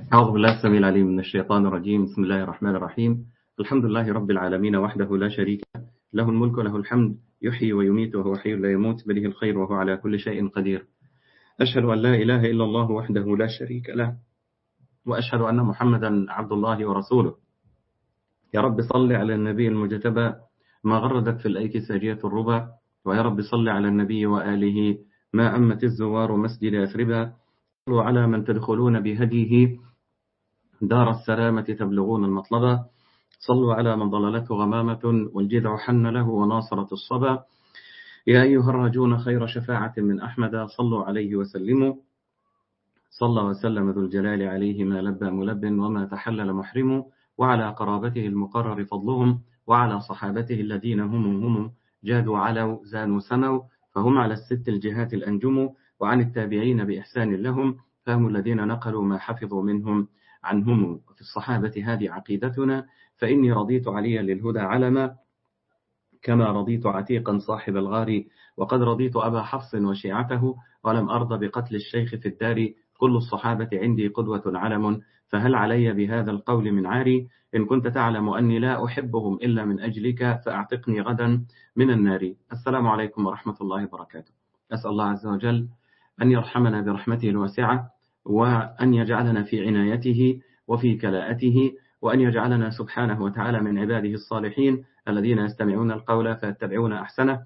أعوذ بالله السميع العليم من الشيطان الرجيم بسم الله الرحمن الرحيم الحمد لله رب العالمين وحده لا شريك له له الملك وله الحمد يحيي ويميت وهو حي لا يموت بله الخير وهو على كل شيء قدير أشهد أن لا إله إلا الله وحده لا شريك له وأشهد أن محمدا عبد الله ورسوله يا رب صل على النبي المجتبى ما غردت في الأيك ساجية الربا ويا رب صل على النبي وآله ما أمت الزوار مسجد أثربا صلوا على من تدخلون بهديه دار السلامة تبلغون المطلبة صلوا على من ضللته غمامة والجذع حن له وناصرة الصبا يا أيها الراجون خير شفاعة من أحمد صلوا عليه وسلموا صلى وسلم ذو الجلال عليه ما لبى ملب وما تحلل محرم وعلى قرابته المقرر فضلهم وعلى صحابته الذين هم هم جادوا علوا زانوا سموا فهم على الست الجهات الأنجم وعن التابعين بإحسان لهم فهم الذين نقلوا ما حفظوا منهم عنهم في الصحابة هذه عقيدتنا فإني رضيت عليا للهدى علما كما رضيت عتيقا صاحب الغار وقد رضيت أبا حفص وشيعته ولم أرضى بقتل الشيخ في الدار كل الصحابة عندي قدوة علم فهل علي بهذا القول من عاري إن كنت تعلم أني لا أحبهم إلا من أجلك فأعتقني غدا من النار السلام عليكم ورحمة الله وبركاته أسأل الله عز وجل أن يرحمنا برحمته الواسعة وأن يجعلنا في عنايته وفي كلاءته وأن يجعلنا سبحانه وتعالى من عباده الصالحين الذين يستمعون القول فيتبعون أحسنه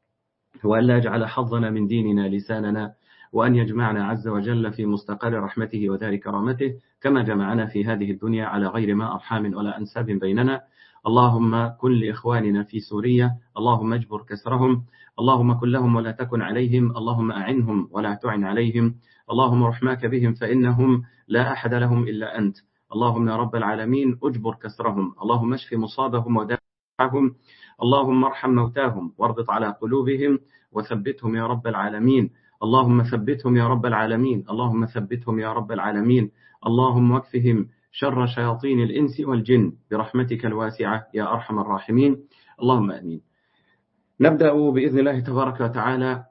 وأن لا يجعل حظنا من ديننا لساننا وأن يجمعنا عز وجل في مستقر رحمته ودار كرامته كما جمعنا في هذه الدنيا على غير ما أرحام ولا أنساب بيننا اللهم كن لإخواننا في سوريا اللهم اجبر كسرهم اللهم كن لهم ولا تكن عليهم اللهم أعنهم ولا تعن عليهم اللهم رحماك بهم فإنهم لا أحد لهم إلا أنت اللهم يا رب العالمين اجبر كسرهم اللهم اشف مصابهم ودافعهم اللهم ارحم موتاهم واربط على قلوبهم وثبتهم يا رب العالمين اللهم ثبتهم يا رب العالمين اللهم ثبتهم يا رب العالمين اللهم واكفهم شر شياطين الإنس والجن برحمتك الواسعة يا أرحم الراحمين اللهم أمين نبدأ بإذن الله تبارك وتعالى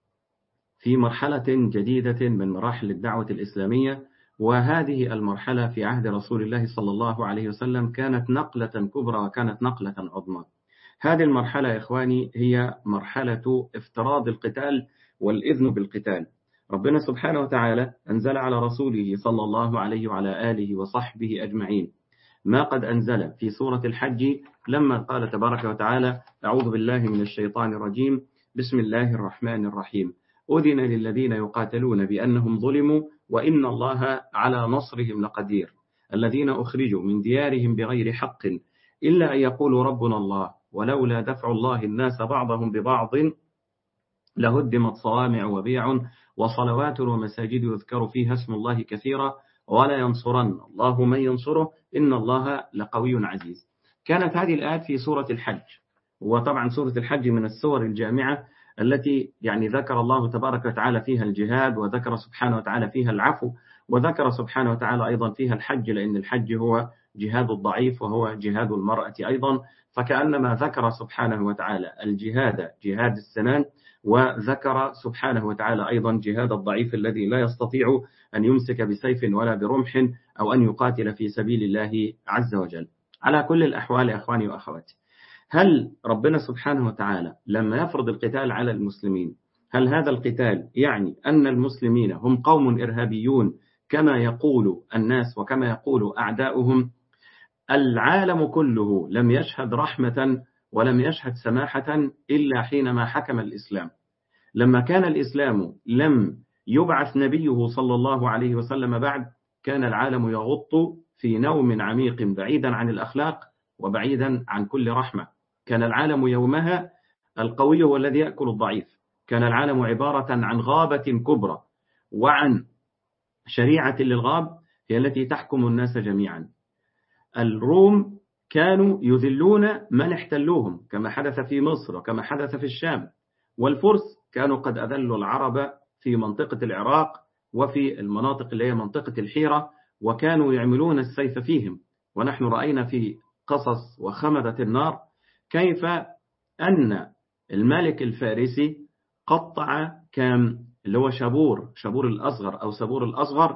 في مرحلة جديدة من مراحل الدعوة الإسلامية وهذه المرحلة في عهد رسول الله صلى الله عليه وسلم كانت نقلة كبرى وكانت نقلة عظمى هذه المرحلة يا إخواني هي مرحلة افتراض القتال والإذن بالقتال ربنا سبحانه وتعالى أنزل على رسوله صلى الله عليه وعلى آله وصحبه أجمعين ما قد أنزل في سورة الحج لما قال تبارك وتعالى أعوذ بالله من الشيطان الرجيم بسم الله الرحمن الرحيم أذن للذين يقاتلون بأنهم ظلموا وإن الله على نصرهم لقدير الذين أخرجوا من ديارهم بغير حق إلا أن يقولوا ربنا الله ولولا دفع الله الناس بعضهم ببعض لهدمت صوامع وبيع وصلوات ومساجد يذكر فيها اسم الله كثيرا ولا ينصرن الله من ينصره إن الله لقوي عزيز كانت هذه الآيات في سورة الحج وطبعا سورة الحج من السور الجامعة التي يعني ذكر الله تبارك وتعالى فيها الجهاد وذكر سبحانه وتعالى فيها العفو وذكر سبحانه وتعالى أيضا فيها الحج لأن الحج هو جهاد الضعيف وهو جهاد المرأة أيضا فكأنما ذكر سبحانه وتعالى الجهاد جهاد السنان وذكر سبحانه وتعالى أيضا جهاد الضعيف الذي لا يستطيع أن يمسك بسيف ولا برمح أو أن يقاتل في سبيل الله عز وجل على كل الأحوال أخواني وأخواتي هل ربنا سبحانه وتعالى لما يفرض القتال على المسلمين هل هذا القتال يعني أن المسلمين هم قوم إرهابيون كما يقول الناس وكما يقول أعداؤهم العالم كله لم يشهد رحمة ولم يشهد سماحة إلا حينما حكم الإسلام لما كان الإسلام لم يبعث نبيه صلى الله عليه وسلم بعد كان العالم يغط في نوم عميق بعيدا عن الأخلاق وبعيدا عن كل رحمة كان العالم يومها القوي هو الذي يأكل الضعيف كان العالم عبارة عن غابة كبرى وعن شريعة للغاب هي التي تحكم الناس جميعا الروم كانوا يذلون من احتلوهم كما حدث في مصر وكما حدث في الشام والفرس كانوا قد أذلوا العرب في منطقة العراق وفي المناطق اللي هي منطقة الحيرة وكانوا يعملون السيف فيهم ونحن رأينا في قصص وخمدة النار كيف أن الملك الفارسي قطع كام اللي هو شابور شابور الأصغر أو سبور الأصغر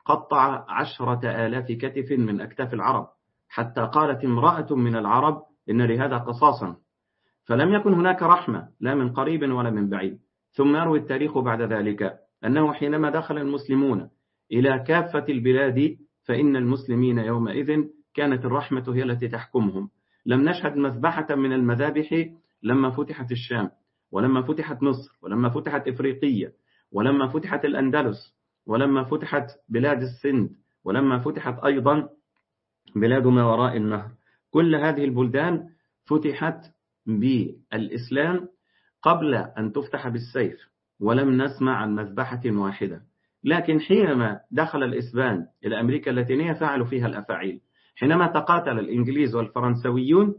قطع عشرة آلاف كتف من أكتاف العرب حتى قالت امرأة من العرب إن لهذا قصاصا فلم يكن هناك رحمة لا من قريب ولا من بعيد ثم يروي التاريخ بعد ذلك أنه حينما دخل المسلمون إلى كافة البلاد فإن المسلمين يومئذ كانت الرحمة هي التي تحكمهم لم نشهد مذبحة من المذابح لما فتحت الشام ولما فتحت مصر ولما فتحت إفريقية ولما فتحت الأندلس ولما فتحت بلاد السند ولما فتحت أيضا بلاد ما وراء النهر كل هذه البلدان فتحت بالإسلام قبل أن تفتح بالسيف ولم نسمع عن مذبحة واحدة لكن حينما دخل الإسبان إلى أمريكا اللاتينية فعلوا فيها الأفاعيل حينما تقاتل الإنجليز والفرنسويون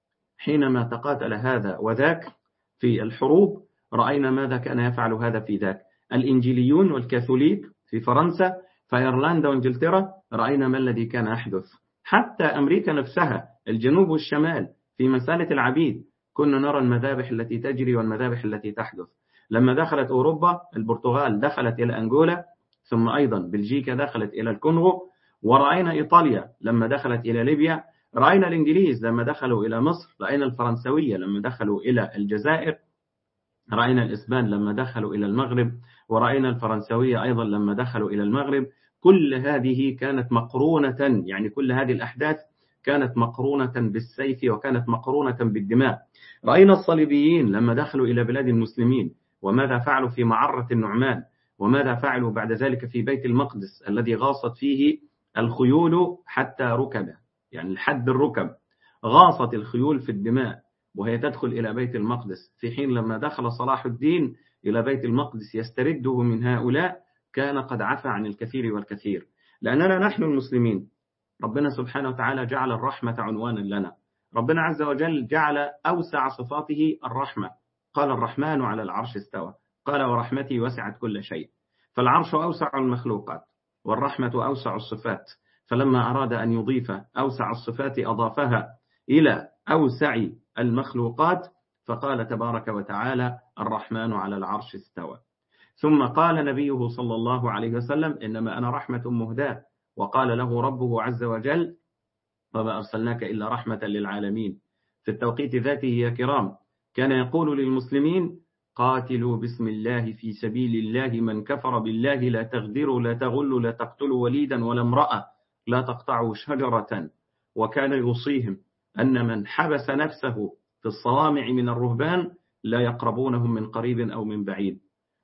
حينما تقاتل هذا وذاك في الحروب رأينا ماذا كان يفعل هذا في ذاك الإنجيليون والكاثوليك في فرنسا في إيرلندا وإنجلترا رأينا ما الذي كان يحدث حتى أمريكا نفسها الجنوب والشمال في مسألة العبيد كنا نرى المذابح التي تجري والمذابح التي تحدث لما دخلت أوروبا البرتغال دخلت إلى أنغولا ثم أيضا بلجيكا دخلت إلى الكونغو ورأينا إيطاليا لما دخلت إلى ليبيا رأينا الإنجليز لما دخلوا إلى مصر رأينا الفرنسوية لما دخلوا إلى الجزائر رأينا الإسبان لما دخلوا إلى المغرب ورأينا الفرنسوية أيضا لما دخلوا إلى المغرب كل هذه كانت مقرونة يعني كل هذه الأحداث كانت مقرونة بالسيف وكانت مقرونة بالدماء رأينا الصليبيين لما دخلوا إلى بلاد المسلمين وماذا فعلوا في معرة النعمان وماذا فعلوا بعد ذلك في بيت المقدس الذي غاصت فيه الخيول حتى ركبه يعني لحد الركب غاصت الخيول في الدماء وهي تدخل إلى بيت المقدس في حين لما دخل صلاح الدين إلى بيت المقدس يسترده من هؤلاء كان قد عفى عن الكثير والكثير لأننا نحن المسلمين ربنا سبحانه وتعالى جعل الرحمة عنوانا لنا ربنا عز وجل جعل أوسع صفاته الرحمة قال الرحمن على العرش استوى قال ورحمتي وسعت كل شيء فالعرش أوسع المخلوقات والرحمة أوسع الصفات فلما أراد أن يضيف أوسع الصفات أضافها إلى أوسع المخلوقات فقال تبارك وتعالى الرحمن على العرش استوى ثم قال نبيه صلى الله عليه وسلم إنما أنا رحمة مهداة وقال له ربه عز وجل وما أرسلناك إلا رحمة للعالمين في التوقيت ذاته يا كرام كان يقول للمسلمين قاتلوا بسم الله في سبيل الله من كفر بالله لا تغدروا لا تغلوا لا تقتلوا وليدا ولا امرأة لا تقطعوا شجرة وكان يوصيهم أن من حبس نفسه في الصوامع من الرهبان لا يقربونهم من قريب أو من بعيد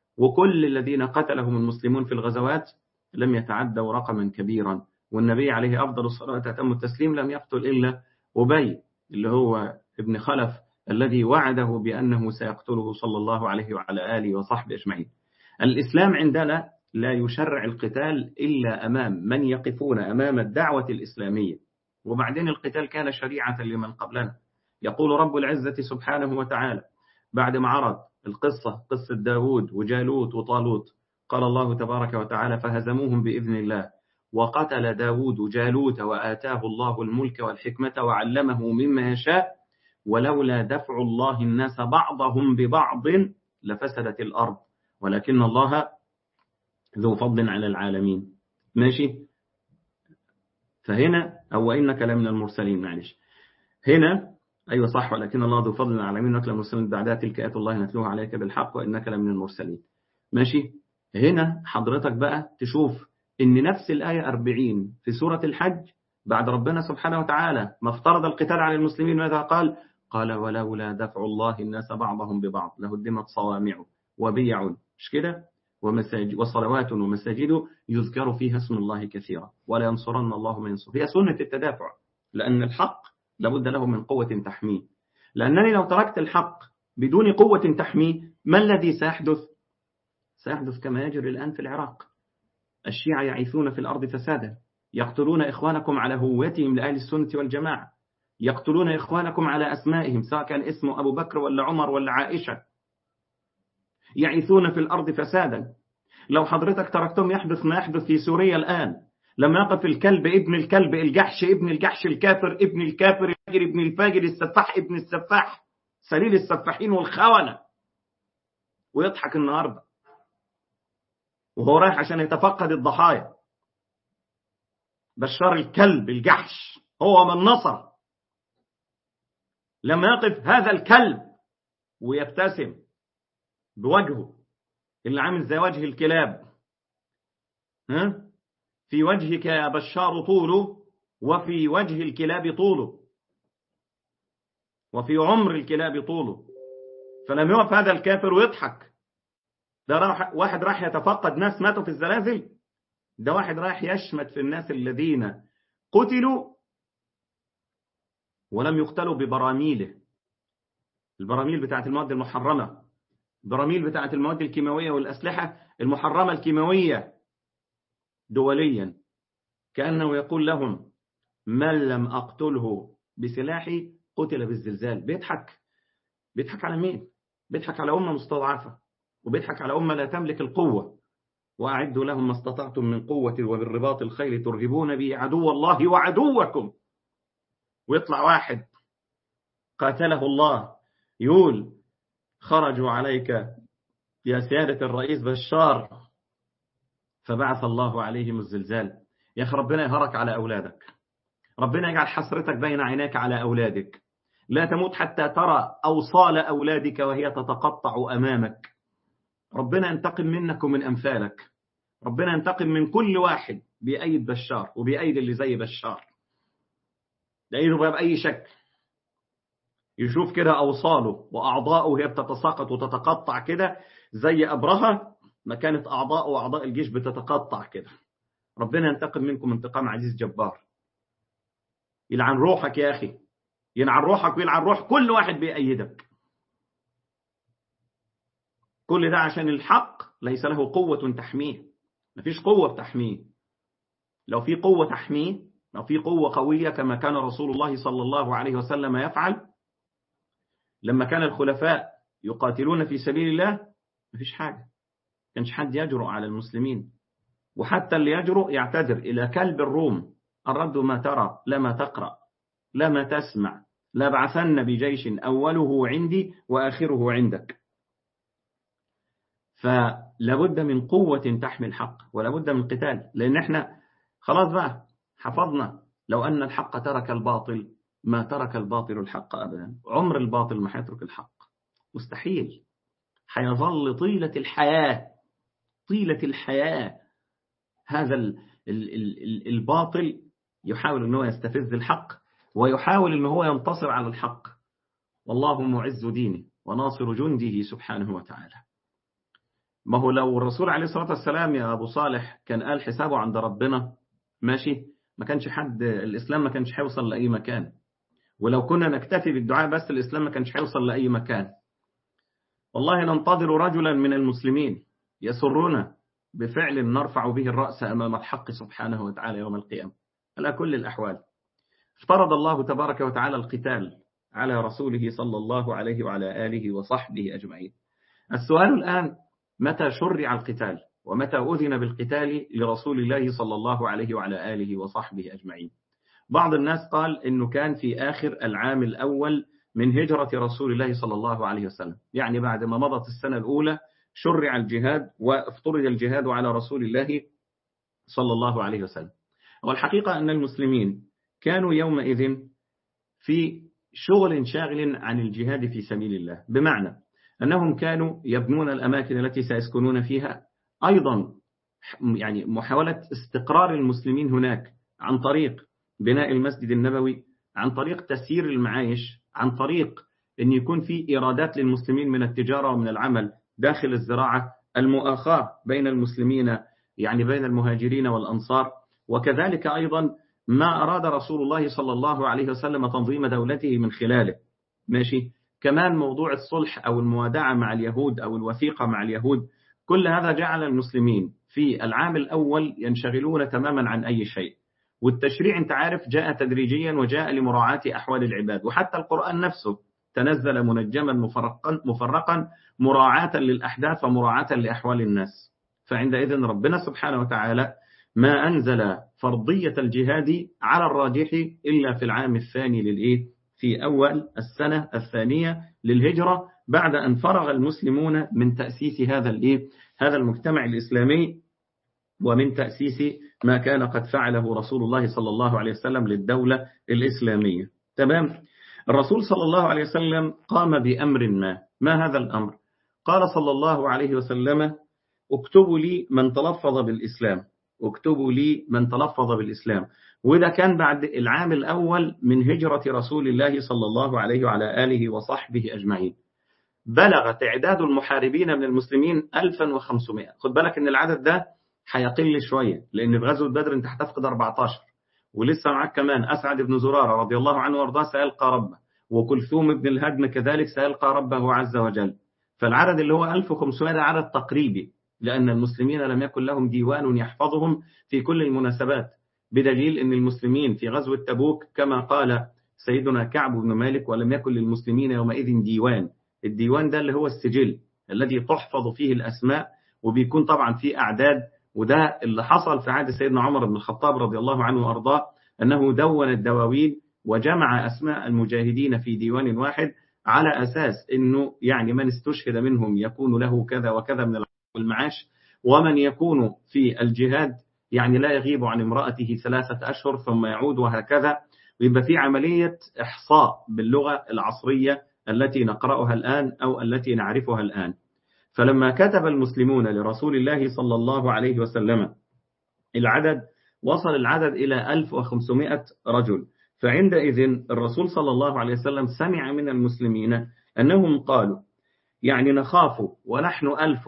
وكل الذين قتلهم المسلمون في الغزوات لم يتعدوا رقما كبيرا والنبي عليه أفضل الصلاة وتم التسليم لم يقتل إلا أبي اللي هو ابن خلف الذي وعده بأنه سيقتله صلى الله عليه وعلى آله وصحبه أجمعين الإسلام عندنا لا يشرع القتال إلا أمام من يقفون أمام الدعوة الإسلامية وبعدين القتال كان شريعة لمن قبلنا يقول رب العزة سبحانه وتعالى بعد ما عرض القصة قصة داود وجالوت وطالوت قال الله تبارك وتعالى فهزموهم بإذن الله وقتل داود جالوت وآتاه الله الملك والحكمة وعلمه مما يشاء ولولا دفع الله الناس بعضهم ببعض لفسدت الأرض ولكن الله ذو فضل على العالمين ماشي فهنا أو إنك لمن المرسلين معلش هنا أيوة صح ولكن الله ذو فضل على العالمين نتلى المرسلين بعدها تلك آيات الله نتلوها عليك بالحق وإنك لمن المرسلين ماشي هنا حضرتك بقى تشوف إن نفس الآية 40 في سورة الحج بعد ربنا سبحانه وتعالى ما افترض القتال على المسلمين ماذا قال قال ولولا دفع الله الناس بعضهم ببعض لهدمت صوامع وبيع مش كده ومساجد وصلوات ومساجد يذكر فيها اسم الله كثيرا ولا ينصرن الله من ينصر هي سنة التدافع لأن الحق لابد له من قوة تحميه لأنني لو تركت الحق بدون قوة تحميه ما الذي سيحدث سيحدث كما يجري الآن في العراق الشيعة يعيثون في الأرض فسادا يقتلون إخوانكم على هويتهم لأهل السنة والجماعة يقتلون إخوانكم على أسمائهم سواء كان اسمه أبو بكر ولا عمر ولا عائشة يعيثون في الأرض فسادا لو حضرتك تركتهم يحدث ما يحدث في سوريا الآن لما يقف الكلب ابن الكلب الجحش ابن الجحش الكافر ابن الكافر الفاجر ابن الفاجر السفاح ابن السفاح سليل السفاحين والخونة ويضحك النهاردة وهو رايح عشان يتفقد الضحايا بشار الكلب الجحش هو من نصر لما يقف هذا الكلب ويبتسم بوجهه اللي عامل زي وجه الكلاب ها في وجهك يا بشار طوله وفي وجه الكلاب طوله وفي عمر الكلاب طوله فلم يقف هذا الكافر ويضحك ده راح واحد راح يتفقد ناس ماتوا في الزلازل ده واحد راح يشمت في الناس الذين قتلوا ولم يقتلوا ببراميله البراميل بتاعت المواد المحرمة البراميل بتاعت المواد الكيماوية والأسلحة المحرمة الكيماوية دوليا كأنه يقول لهم من لم أقتله بسلاحي قتل بالزلزال بيضحك بيضحك على مين بيضحك على أمة مستضعفة وبيضحك على أمة لا تملك القوة وأعدوا لهم ما استطعتم من قوة وبالرباط الخيل ترهبون به عدو الله وعدوكم ويطلع واحد قاتله الله يقول خرجوا عليك يا سيادة الرئيس بشار فبعث الله عليهم الزلزال يا أخي ربنا يهرك على أولادك ربنا يجعل حسرتك بين عينيك على أولادك لا تموت حتى ترى أوصال أولادك وهي تتقطع أمامك ربنا ينتقم منك ومن أمثالك ربنا ينتقم من كل واحد بأيد بشار وبأيد اللي زي بشار لأنه بأي شكل يشوف كده أوصاله وأعضاؤه وهي بتتساقط وتتقطع كده زي أبرهة ما كانت أعضاء وأعضاء الجيش بتتقطع كده ربنا ينتقم منكم انتقام عزيز جبار يلعن روحك يا أخي يلعن روحك ويلعن روح كل واحد بيأيدك كل ده عشان الحق ليس له قوة تحميه مفيش قوة بتحميه لو في قوة تحميه لو في قوة قوية كما كان رسول الله صلى الله عليه وسلم يفعل لما كان الخلفاء يقاتلون في سبيل الله مفيش حاجة كانش حد يجرؤ على المسلمين وحتى اللي يجرؤ يعتذر إلى كلب الروم الرد ما ترى لا ما تقرأ لا ما تسمع لا بعثن بجيش أوله عندي وآخره عندك فلابد من قوة تحمي الحق ولابد من قتال لأن احنا خلاص بقى حفظنا لو أن الحق ترك الباطل ما ترك الباطل الحق أبدا عمر الباطل ما حيترك الحق مستحيل حيظل طيلة الحياة طيلة الحياة هذا الباطل يحاول أنه يستفز الحق ويحاول أنه هو ينتصر على الحق والله معز دينه وناصر جنده سبحانه وتعالى ما هو لو الرسول عليه الصلاة والسلام يا أبو صالح كان قال حسابه عند ربنا ماشي ما كانش حد الإسلام ما كانش هيوصل لأي مكان ولو كنا نكتفي بالدعاء بس الإسلام ما كانش هيوصل لأي مكان والله ننتظر رجلا من المسلمين يسرنا بفعل نرفع به الرأس أمام الحق سبحانه وتعالى يوم القيامة على كل الأحوال افترض الله تبارك وتعالى القتال على رسوله صلى الله عليه وعلى آله وصحبه أجمعين السؤال الآن متى شرع القتال ومتى أذن بالقتال لرسول الله صلى الله عليه وعلى آله وصحبه أجمعين بعض الناس قال إنه كان في آخر العام الأول من هجرة رسول الله صلى الله عليه وسلم يعني بعد ما مضت السنة الأولى شرع الجهاد وافترض الجهاد على رسول الله صلى الله عليه وسلم والحقيقة أن المسلمين كانوا يومئذ في شغل شاغل عن الجهاد في سبيل الله بمعنى أنهم كانوا يبنون الأماكن التي سيسكنون فيها أيضا يعني محاولة استقرار المسلمين هناك عن طريق بناء المسجد النبوي عن طريق تسيير المعايش عن طريق أن يكون في إيرادات للمسلمين من التجارة ومن العمل داخل الزراعة المؤاخاة بين المسلمين يعني بين المهاجرين والأنصار وكذلك أيضا ما أراد رسول الله صلى الله عليه وسلم تنظيم دولته من خلاله ماشي كمان موضوع الصلح أو الموادعة مع اليهود أو الوثيقة مع اليهود كل هذا جعل المسلمين في العام الأول ينشغلون تماما عن أي شيء والتشريع انت عارف جاء تدريجيا وجاء لمراعاة أحوال العباد وحتى القرآن نفسه تنزل منجما مفرقا, مفرقا مراعاة للأحداث ومراعاة لأحوال الناس فعندئذ ربنا سبحانه وتعالى ما أنزل فرضية الجهاد على الراجح إلا في العام الثاني للإيه في أول السنة الثانية للهجرة بعد أن فرغ المسلمون من تأسيس هذا الإيه هذا المجتمع الإسلامي ومن تأسيس ما كان قد فعله رسول الله صلى الله عليه وسلم للدولة الإسلامية تمام الرسول صلى الله عليه وسلم قام بأمر ما ما هذا الأمر قال صلى الله عليه وسلم اكتبوا لي من تلفظ بالإسلام اكتبوا لي من تلفظ بالإسلام وده كان بعد العام الأول من هجرة رسول الله صلى الله عليه وعلى آله وصحبه أجمعين بلغ تعداد المحاربين من المسلمين 1500 خد بالك ان العدد ده هيقل شوية لأن في غزوة بدر انت هتفقد 14 ولسه معاك كمان أسعد بن زرارة رضي الله عنه وارضاه سيلقى ربه وكلثوم بن الهدم كذلك سيلقى ربه عز وجل فالعدد اللي هو 1500 ده عدد تقريبي لأن المسلمين لم يكن لهم ديوان يحفظهم في كل المناسبات بدليل أن المسلمين في غزوة تبوك كما قال سيدنا كعب بن مالك ولم يكن للمسلمين يومئذ ديوان الديوان ده اللي هو السجل الذي تحفظ فيه الأسماء وبيكون طبعا فيه أعداد وده اللي حصل في عهد سيدنا عمر بن الخطاب رضي الله عنه وأرضاه أنه دون الدواوين وجمع أسماء المجاهدين في ديوان واحد على أساس أنه يعني من استشهد منهم يكون له كذا وكذا من المعاش ومن يكون في الجهاد يعني لا يغيب عن امرأته ثلاثة أشهر ثم يعود وهكذا ويبقى في عملية إحصاء باللغة العصرية التي نقرأها الآن أو التي نعرفها الآن فلما كتب المسلمون لرسول الله صلى الله عليه وسلم العدد وصل العدد إلى 1500 رجل فعندئذ الرسول صلى الله عليه وسلم سمع من المسلمين أنهم قالوا يعني نخاف ونحن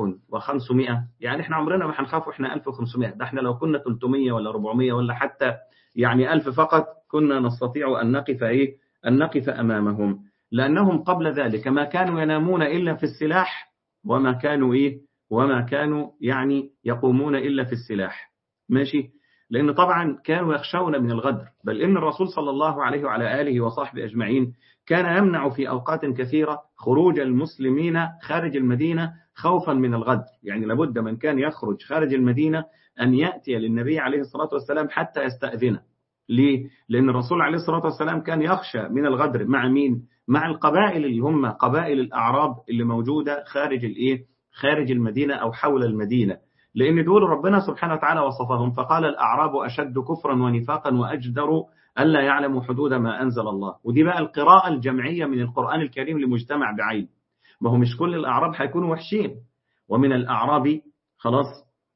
1500 يعني احنا عمرنا ما هنخاف واحنا 1500 ده احنا لو كنا 300 ولا 400 ولا حتى يعني 1000 فقط كنا نستطيع أن نقف إيه أن نقف أمامهم لأنهم قبل ذلك ما كانوا ينامون إلا في السلاح وما كانوا إيه وما كانوا يعني يقومون إلا في السلاح ماشي لأن طبعا كانوا يخشون من الغدر بل إن الرسول صلى الله عليه وعلى آله وصحبه أجمعين كان يمنع في أوقات كثيرة خروج المسلمين خارج المدينة خوفا من الغدر يعني لابد من كان يخرج خارج المدينة أن يأتي للنبي عليه الصلاة والسلام حتى يستأذنه ليه؟ لأن الرسول عليه الصلاة والسلام كان يخشى من الغدر مع مين؟ مع القبائل اللي هم قبائل الأعراب اللي موجودة خارج الإيه؟ خارج المدينة أو حول المدينة لأن دول ربنا سبحانه وتعالى وصفهم فقال الأعراب أشد كفرا ونفاقا وأجدر ألا يعلموا حدود ما أنزل الله ودي بقى القراءة الجمعية من القرآن الكريم لمجتمع بعين ما هو مش كل الأعراب هيكونوا وحشين ومن الأعراب خلاص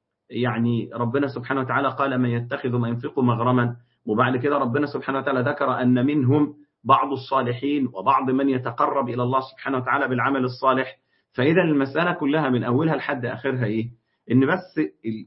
يعني ربنا سبحانه وتعالى قال من يتخذ ما ينفق مغرما وبعد كده ربنا سبحانه وتعالى ذكر أن منهم بعض الصالحين وبعض من يتقرب إلى الله سبحانه وتعالى بالعمل الصالح فإذا المسألة كلها من أولها لحد آخرها إيه إن بس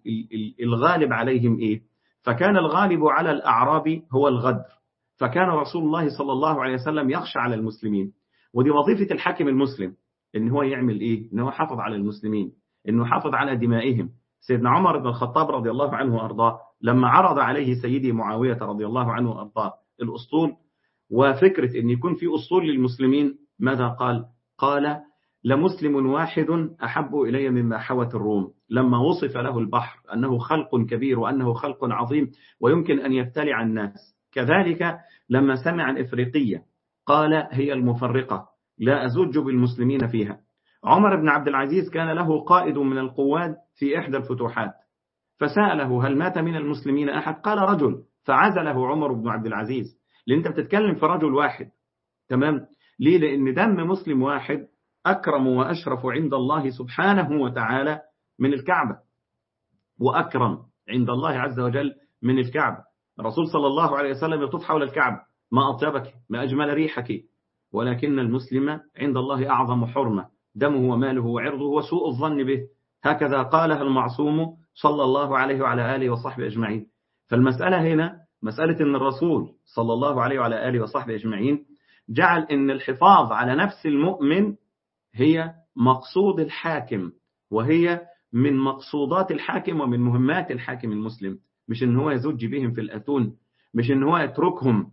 الغالب عليهم إيه فكان الغالب على الأعراب هو الغدر فكان رسول الله صلى الله عليه وسلم يخشى على المسلمين ودي وظيفة الحاكم المسلم إن هو يعمل إيه إن هو حافظ على المسلمين إنه حافظ على دمائهم سيدنا عمر بن الخطاب رضي الله عنه وأرضاه لما عرض عليه سيدي معاوية رضي الله عنه وأرضاه الأسطول وفكرة أن يكون في أسطول للمسلمين ماذا قال قال لمسلم واحد أحب إلي مما حوت الروم لما وصف له البحر أنه خلق كبير وأنه خلق عظيم ويمكن أن يبتلع الناس كذلك لما سمع عن إفريقية قال هي المفرقة لا أزج بالمسلمين فيها عمر بن عبد العزيز كان له قائد من القواد في إحدى الفتوحات فسأله هل مات من المسلمين أحد قال رجل فعزله عمر بن عبد العزيز لأن أنت بتتكلم في رجل واحد تمام ليه لأن دم مسلم واحد أكرم وأشرف عند الله سبحانه وتعالى من الكعبة وأكرم عند الله عز وجل من الكعبة الرسول صلى الله عليه وسلم يطوف حول الكعبة ما أطيبك ما أجمل ريحك ولكن المسلم عند الله أعظم حرمة دمه وماله وعرضه وسوء الظن به هكذا قالها المعصوم صلى الله عليه وعلى آله وصحبه أجمعين فالمسألة هنا مسألة أن الرسول صلى الله عليه وعلى آله وصحبه أجمعين جعل أن الحفاظ على نفس المؤمن هي مقصود الحاكم وهي من مقصودات الحاكم ومن مهمات الحاكم المسلم مش ان هو يزج بهم في الأتون مش ان هو يتركهم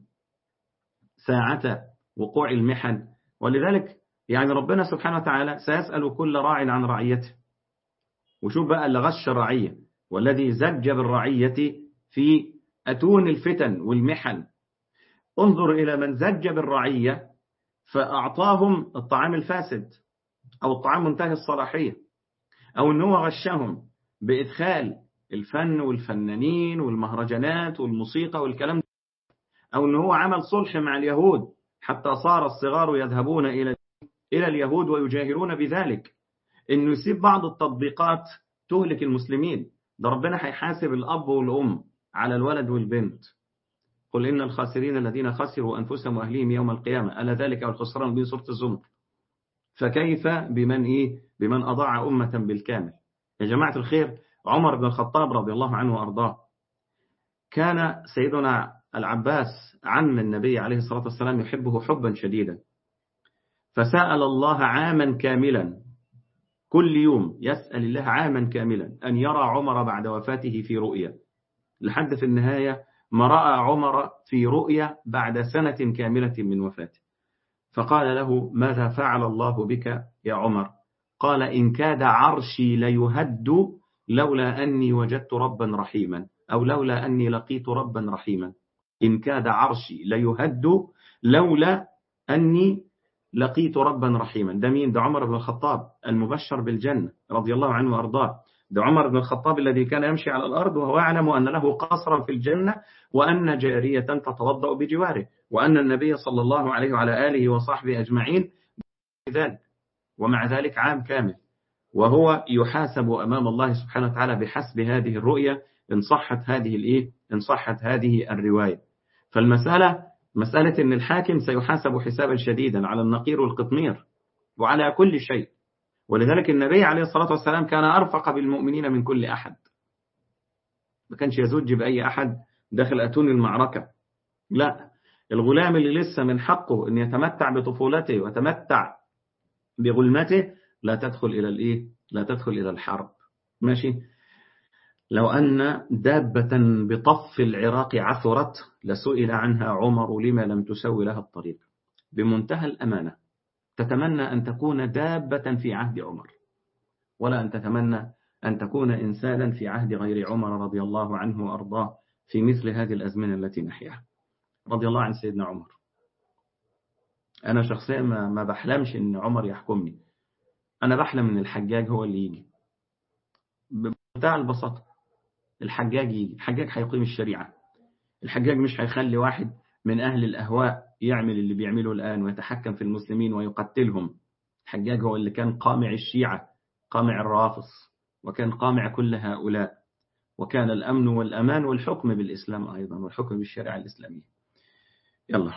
ساعة وقوع المحن ولذلك يعني ربنا سبحانه وتعالى سيسأل كل راع عن رعيته وشوف بقى اللي غش الرعية والذي زج بالرعية في أتون الفتن والمحن انظر إلى من زج بالرعية فأعطاهم الطعام الفاسد أو الطعام منتهي الصلاحية أو أنه غشهم بإدخال الفن والفنانين والمهرجانات والموسيقى والكلام ده أو أنه هو عمل صلح مع اليهود حتى صار الصغار يذهبون إلى إلى اليهود ويجاهرون بذلك أنه يسيب بعض التطبيقات تهلك المسلمين ده ربنا هيحاسب الأب والأم على الولد والبنت قل إن الخاسرين الذين خسروا أنفسهم وأهليهم يوم القيامة ألا ذلك الخسران بين سورة الزمر فكيف بمن إيه بمن أضاع أمة بالكامل يا جماعة الخير عمر بن الخطاب رضي الله عنه وأرضاه كان سيدنا العباس عم النبي عليه الصلاة والسلام يحبه حبا شديدا فسأل الله عاما كاملا كل يوم يسأل الله عاما كاملا أن يرى عمر بعد وفاته في رؤيا لحد في النهاية ما رأى عمر في رؤيا بعد سنة كاملة من وفاته فقال له ماذا فعل الله بك يا عمر قال إن كاد عرشي ليهد لولا أني وجدت ربا رحيما أو لولا أني لقيت ربا رحيما إن كاد عرشي ليهد لولا أني لقيت ربا رحيما ده مين ده عمر بن الخطاب المبشر بالجنة رضي الله عنه وأرضاه ده عمر بن الخطاب الذي كان يمشي على الأرض وهو يعلم أن له قصرا في الجنة وأن جارية تتوضأ بجواره وأن النبي صلى الله عليه وعلى آله وصحبه أجمعين ذلك ومع ذلك عام كامل وهو يحاسب أمام الله سبحانه وتعالى بحسب هذه الرؤية إن صحت هذه الإيه إن صحت هذه الرواية فالمسألة مسألة أن الحاكم سيحاسب حسابا شديدا على النقير والقطمير وعلى كل شيء ولذلك النبي عليه الصلاة والسلام كان أرفق بالمؤمنين من كل أحد ما كانش يزوج بأي أحد داخل أتون المعركة لا الغلام اللي لسه من حقه أن يتمتع بطفولته ويتمتع بغلمته لا تدخل إلى الإيه لا تدخل إلى الحرب ماشي لو أن دابة بطف العراق عثرت لسئل عنها عمر لما لم تسوي لها الطريق بمنتهى الأمانة تتمنى أن تكون دابة في عهد عمر ولا أن تتمنى أن تكون إنسانا في عهد غير عمر رضي الله عنه وأرضاه في مثل هذه الأزمنة التي نحياها رضي الله عن سيدنا عمر أنا شخصيا ما, ما بحلمش أن عمر يحكمني أنا بحلم أن الحجاج هو اللي يجي بمنتهى البساطة الحجاج يجي الحجاج هيقيم الشريعة الحجاج مش هيخلي واحد من أهل الأهواء يعمل اللي بيعمله الآن ويتحكم في المسلمين ويقتلهم الحجاج هو اللي كان قامع الشيعة قامع الرافص وكان قامع كل هؤلاء وكان الأمن والأمان والحكم بالإسلام أيضا والحكم بالشريعة الإسلامية يلا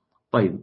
طيب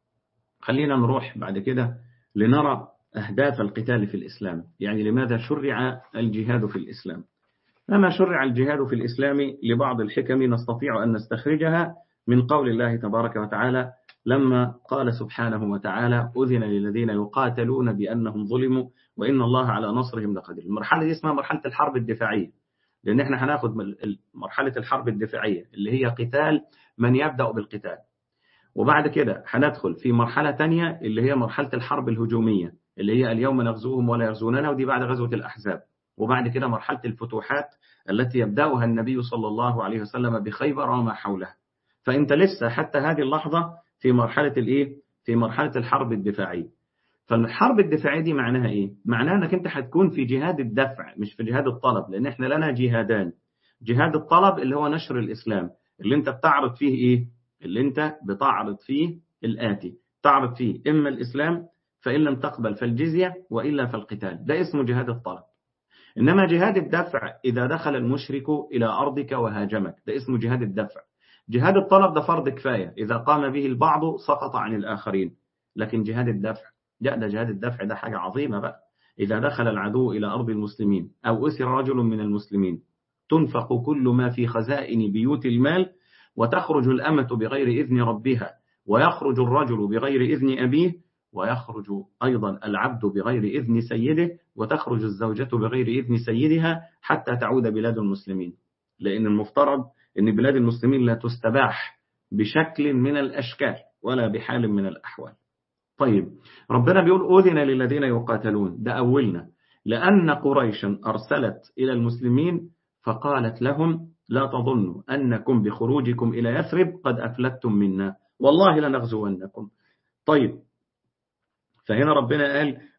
خلينا نروح بعد كده لنرى أهداف القتال في الإسلام يعني لماذا شرع الجهاد في الإسلام أما شرع الجهاد في الإسلام لبعض الحكم نستطيع أن نستخرجها من قول الله تبارك وتعالى لما قال سبحانه وتعالى أذن للذين يقاتلون بأنهم ظلموا وإن الله على نصرهم لقدير المرحلة دي اسمها مرحلة الحرب الدفاعية لأن احنا هناخد مرحلة الحرب الدفاعية اللي هي قتال من يبدأ بالقتال وبعد كده هندخل في مرحلة تانية اللي هي مرحلة الحرب الهجومية اللي هي اليوم نغزوهم ولا يغزوننا ودي بعد غزوة الأحزاب وبعد كده مرحلة الفتوحات التي يبدأها النبي صلى الله عليه وسلم بخيبر وما حولها فأنت لسه حتى هذه اللحظة في مرحلة الإيه؟ في مرحلة الحرب الدفاعية فالحرب الدفاعية دي معناها إيه؟ معناها أنك أنت هتكون في جهاد الدفع مش في جهاد الطلب لأن إحنا لنا جهادان جهاد الطلب اللي هو نشر الإسلام اللي أنت بتعرض فيه إيه؟ اللي أنت بتعرض فيه الآتي تعرض فيه إما الإسلام فإن لم تقبل فالجزية وإلا فالقتال ده اسمه جهاد الطلب إنما جهاد الدفع إذا دخل المشرك إلى أرضك وهاجمك ده اسمه جهاد الدفع جهاد الطلب ده فرض كفاية إذا قام به البعض سقط عن الآخرين لكن جهاد الدفع لا ده جهاد الدفع ده حاجة عظيمة بقى إذا دخل العدو إلى أرض المسلمين أو أسر رجل من المسلمين تنفق كل ما في خزائن بيوت المال وتخرج الأمة بغير إذن ربها ويخرج الرجل بغير إذن أبيه ويخرج أيضا العبد بغير إذن سيده وتخرج الزوجة بغير إذن سيدها حتى تعود بلاد المسلمين لأن المفترض أن بلاد المسلمين لا تستباح بشكل من الأشكال ولا بحال من الأحوال طيب ربنا بيقول أذن للذين يقاتلون ده أولنا لأن قريشا أرسلت إلى المسلمين فقالت لهم لا تظنوا أنكم بخروجكم إلى يثرب قد أفلتم منا والله لنغزونكم طيب فهنا ربنا قال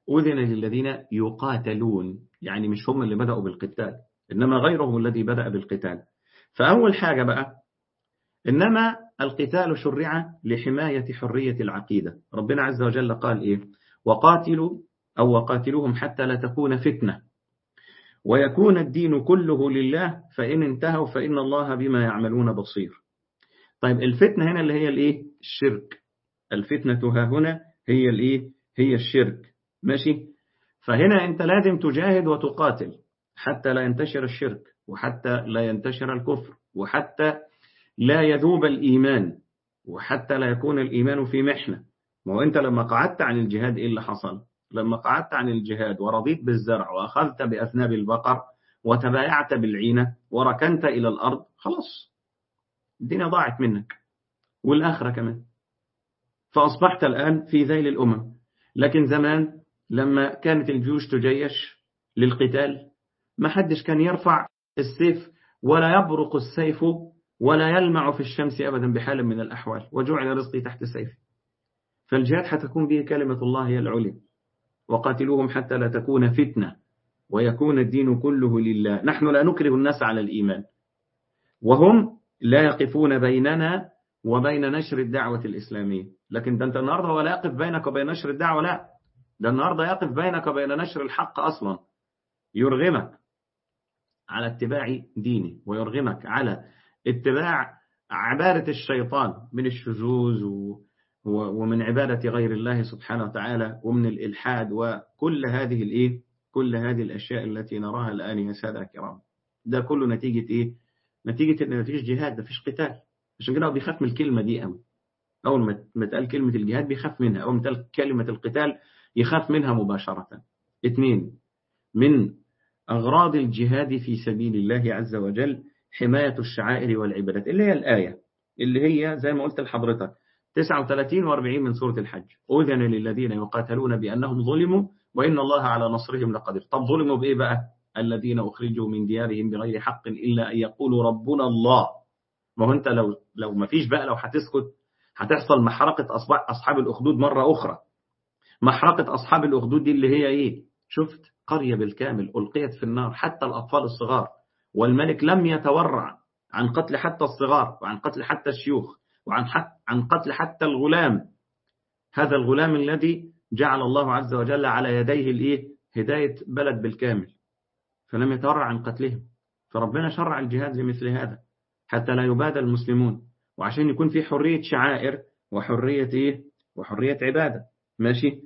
أذن للذين يقاتلون يعني مش هم اللي بدأوا بالقتال إنما غيرهم الذي بدأ بالقتال فأول حاجة بقى إنما القتال شرع لحماية حرية العقيدة ربنا عز وجل قال إيه وقاتلوا أو وقاتلوهم حتى لا تكون فتنة ويكون الدين كله لله فإن انتهوا فإن الله بما يعملون بصير طيب الفتنة هنا اللي هي الإيه الشرك الفتنة ها هنا هي الإيه هي الشرك ماشي فهنا أنت لازم تجاهد وتقاتل حتى لا ينتشر الشرك وحتى لا ينتشر الكفر وحتى لا يذوب الإيمان وحتى لا يكون الإيمان في محنة ما هو أنت لما قعدت عن الجهاد إيه اللي حصل لما قعدت عن الجهاد ورضيت بالزرع وأخذت بأثناب البقر وتبايعت بالعينة وركنت إلى الأرض خلاص الدنيا ضاعت منك والآخرة كمان فأصبحت الآن في ذيل الأمم لكن زمان لما كانت الجيوش تجيش للقتال ما حدش كان يرفع السيف ولا يبرق السيف ولا يلمع في الشمس أبدا بحال من الأحوال وجعل رزقي تحت سيفي فالجهاد حتكون به كلمة الله هي العلي وقاتلوهم حتى لا تكون فتنة ويكون الدين كله لله نحن لا نكره الناس على الإيمان وهم لا يقفون بيننا وبين نشر الدعوة الإسلامية لكن ده أنت النهاردة هو لا يقف بينك وبين نشر الدعوة لا ده النهاردة يقف بينك وبين نشر الحق أصلا يرغمك على اتباع دينه ويرغمك على اتباع عبادة الشيطان من الشذوذ ومن عبادة غير الله سبحانه وتعالى ومن الإلحاد وكل هذه الإيه كل هذه الأشياء التي نراها الآن يا سادة الكرام ده كله نتيجة إيه نتيجة إن مفيش جهاد مفيش قتال عشان كده هو بيخاف من الكلمة دي قوي أول ما تقال كلمة الجهاد بيخاف منها أول ما تقال كلمة القتال يخاف منها مباشرة اثنين من أغراض الجهاد في سبيل الله عز وجل حماية الشعائر والعبادات اللي هي الآية اللي هي زي ما قلت لحضرتك 39 و40 من سورة الحج أذن للذين يقاتلون بأنهم ظلموا وإن الله على نصرهم لقدير طب ظلموا بإيه بقى الذين أخرجوا من ديارهم بغير حق إلا أن يقولوا ربنا الله ما هو أنت لو لو ما فيش بقى لو هتسكت هتحصل محرقة أصحاب الأخدود مرة أخرى محرقة أصحاب الأخدود دي اللي هي إيه شفت قرية بالكامل ألقيت في النار حتى الأطفال الصغار والملك لم يتورع عن قتل حتى الصغار وعن قتل حتى الشيوخ وعن عن قتل حتى الغلام هذا الغلام الذي جعل الله عز وجل على يديه الايه هداية بلد بالكامل فلم يتورع عن قتلهم فربنا شرع الجهاد لمثل هذا حتى لا يبادى المسلمون وعشان يكون في حرية شعائر وحرية إيه؟ وحرية عبادة ماشي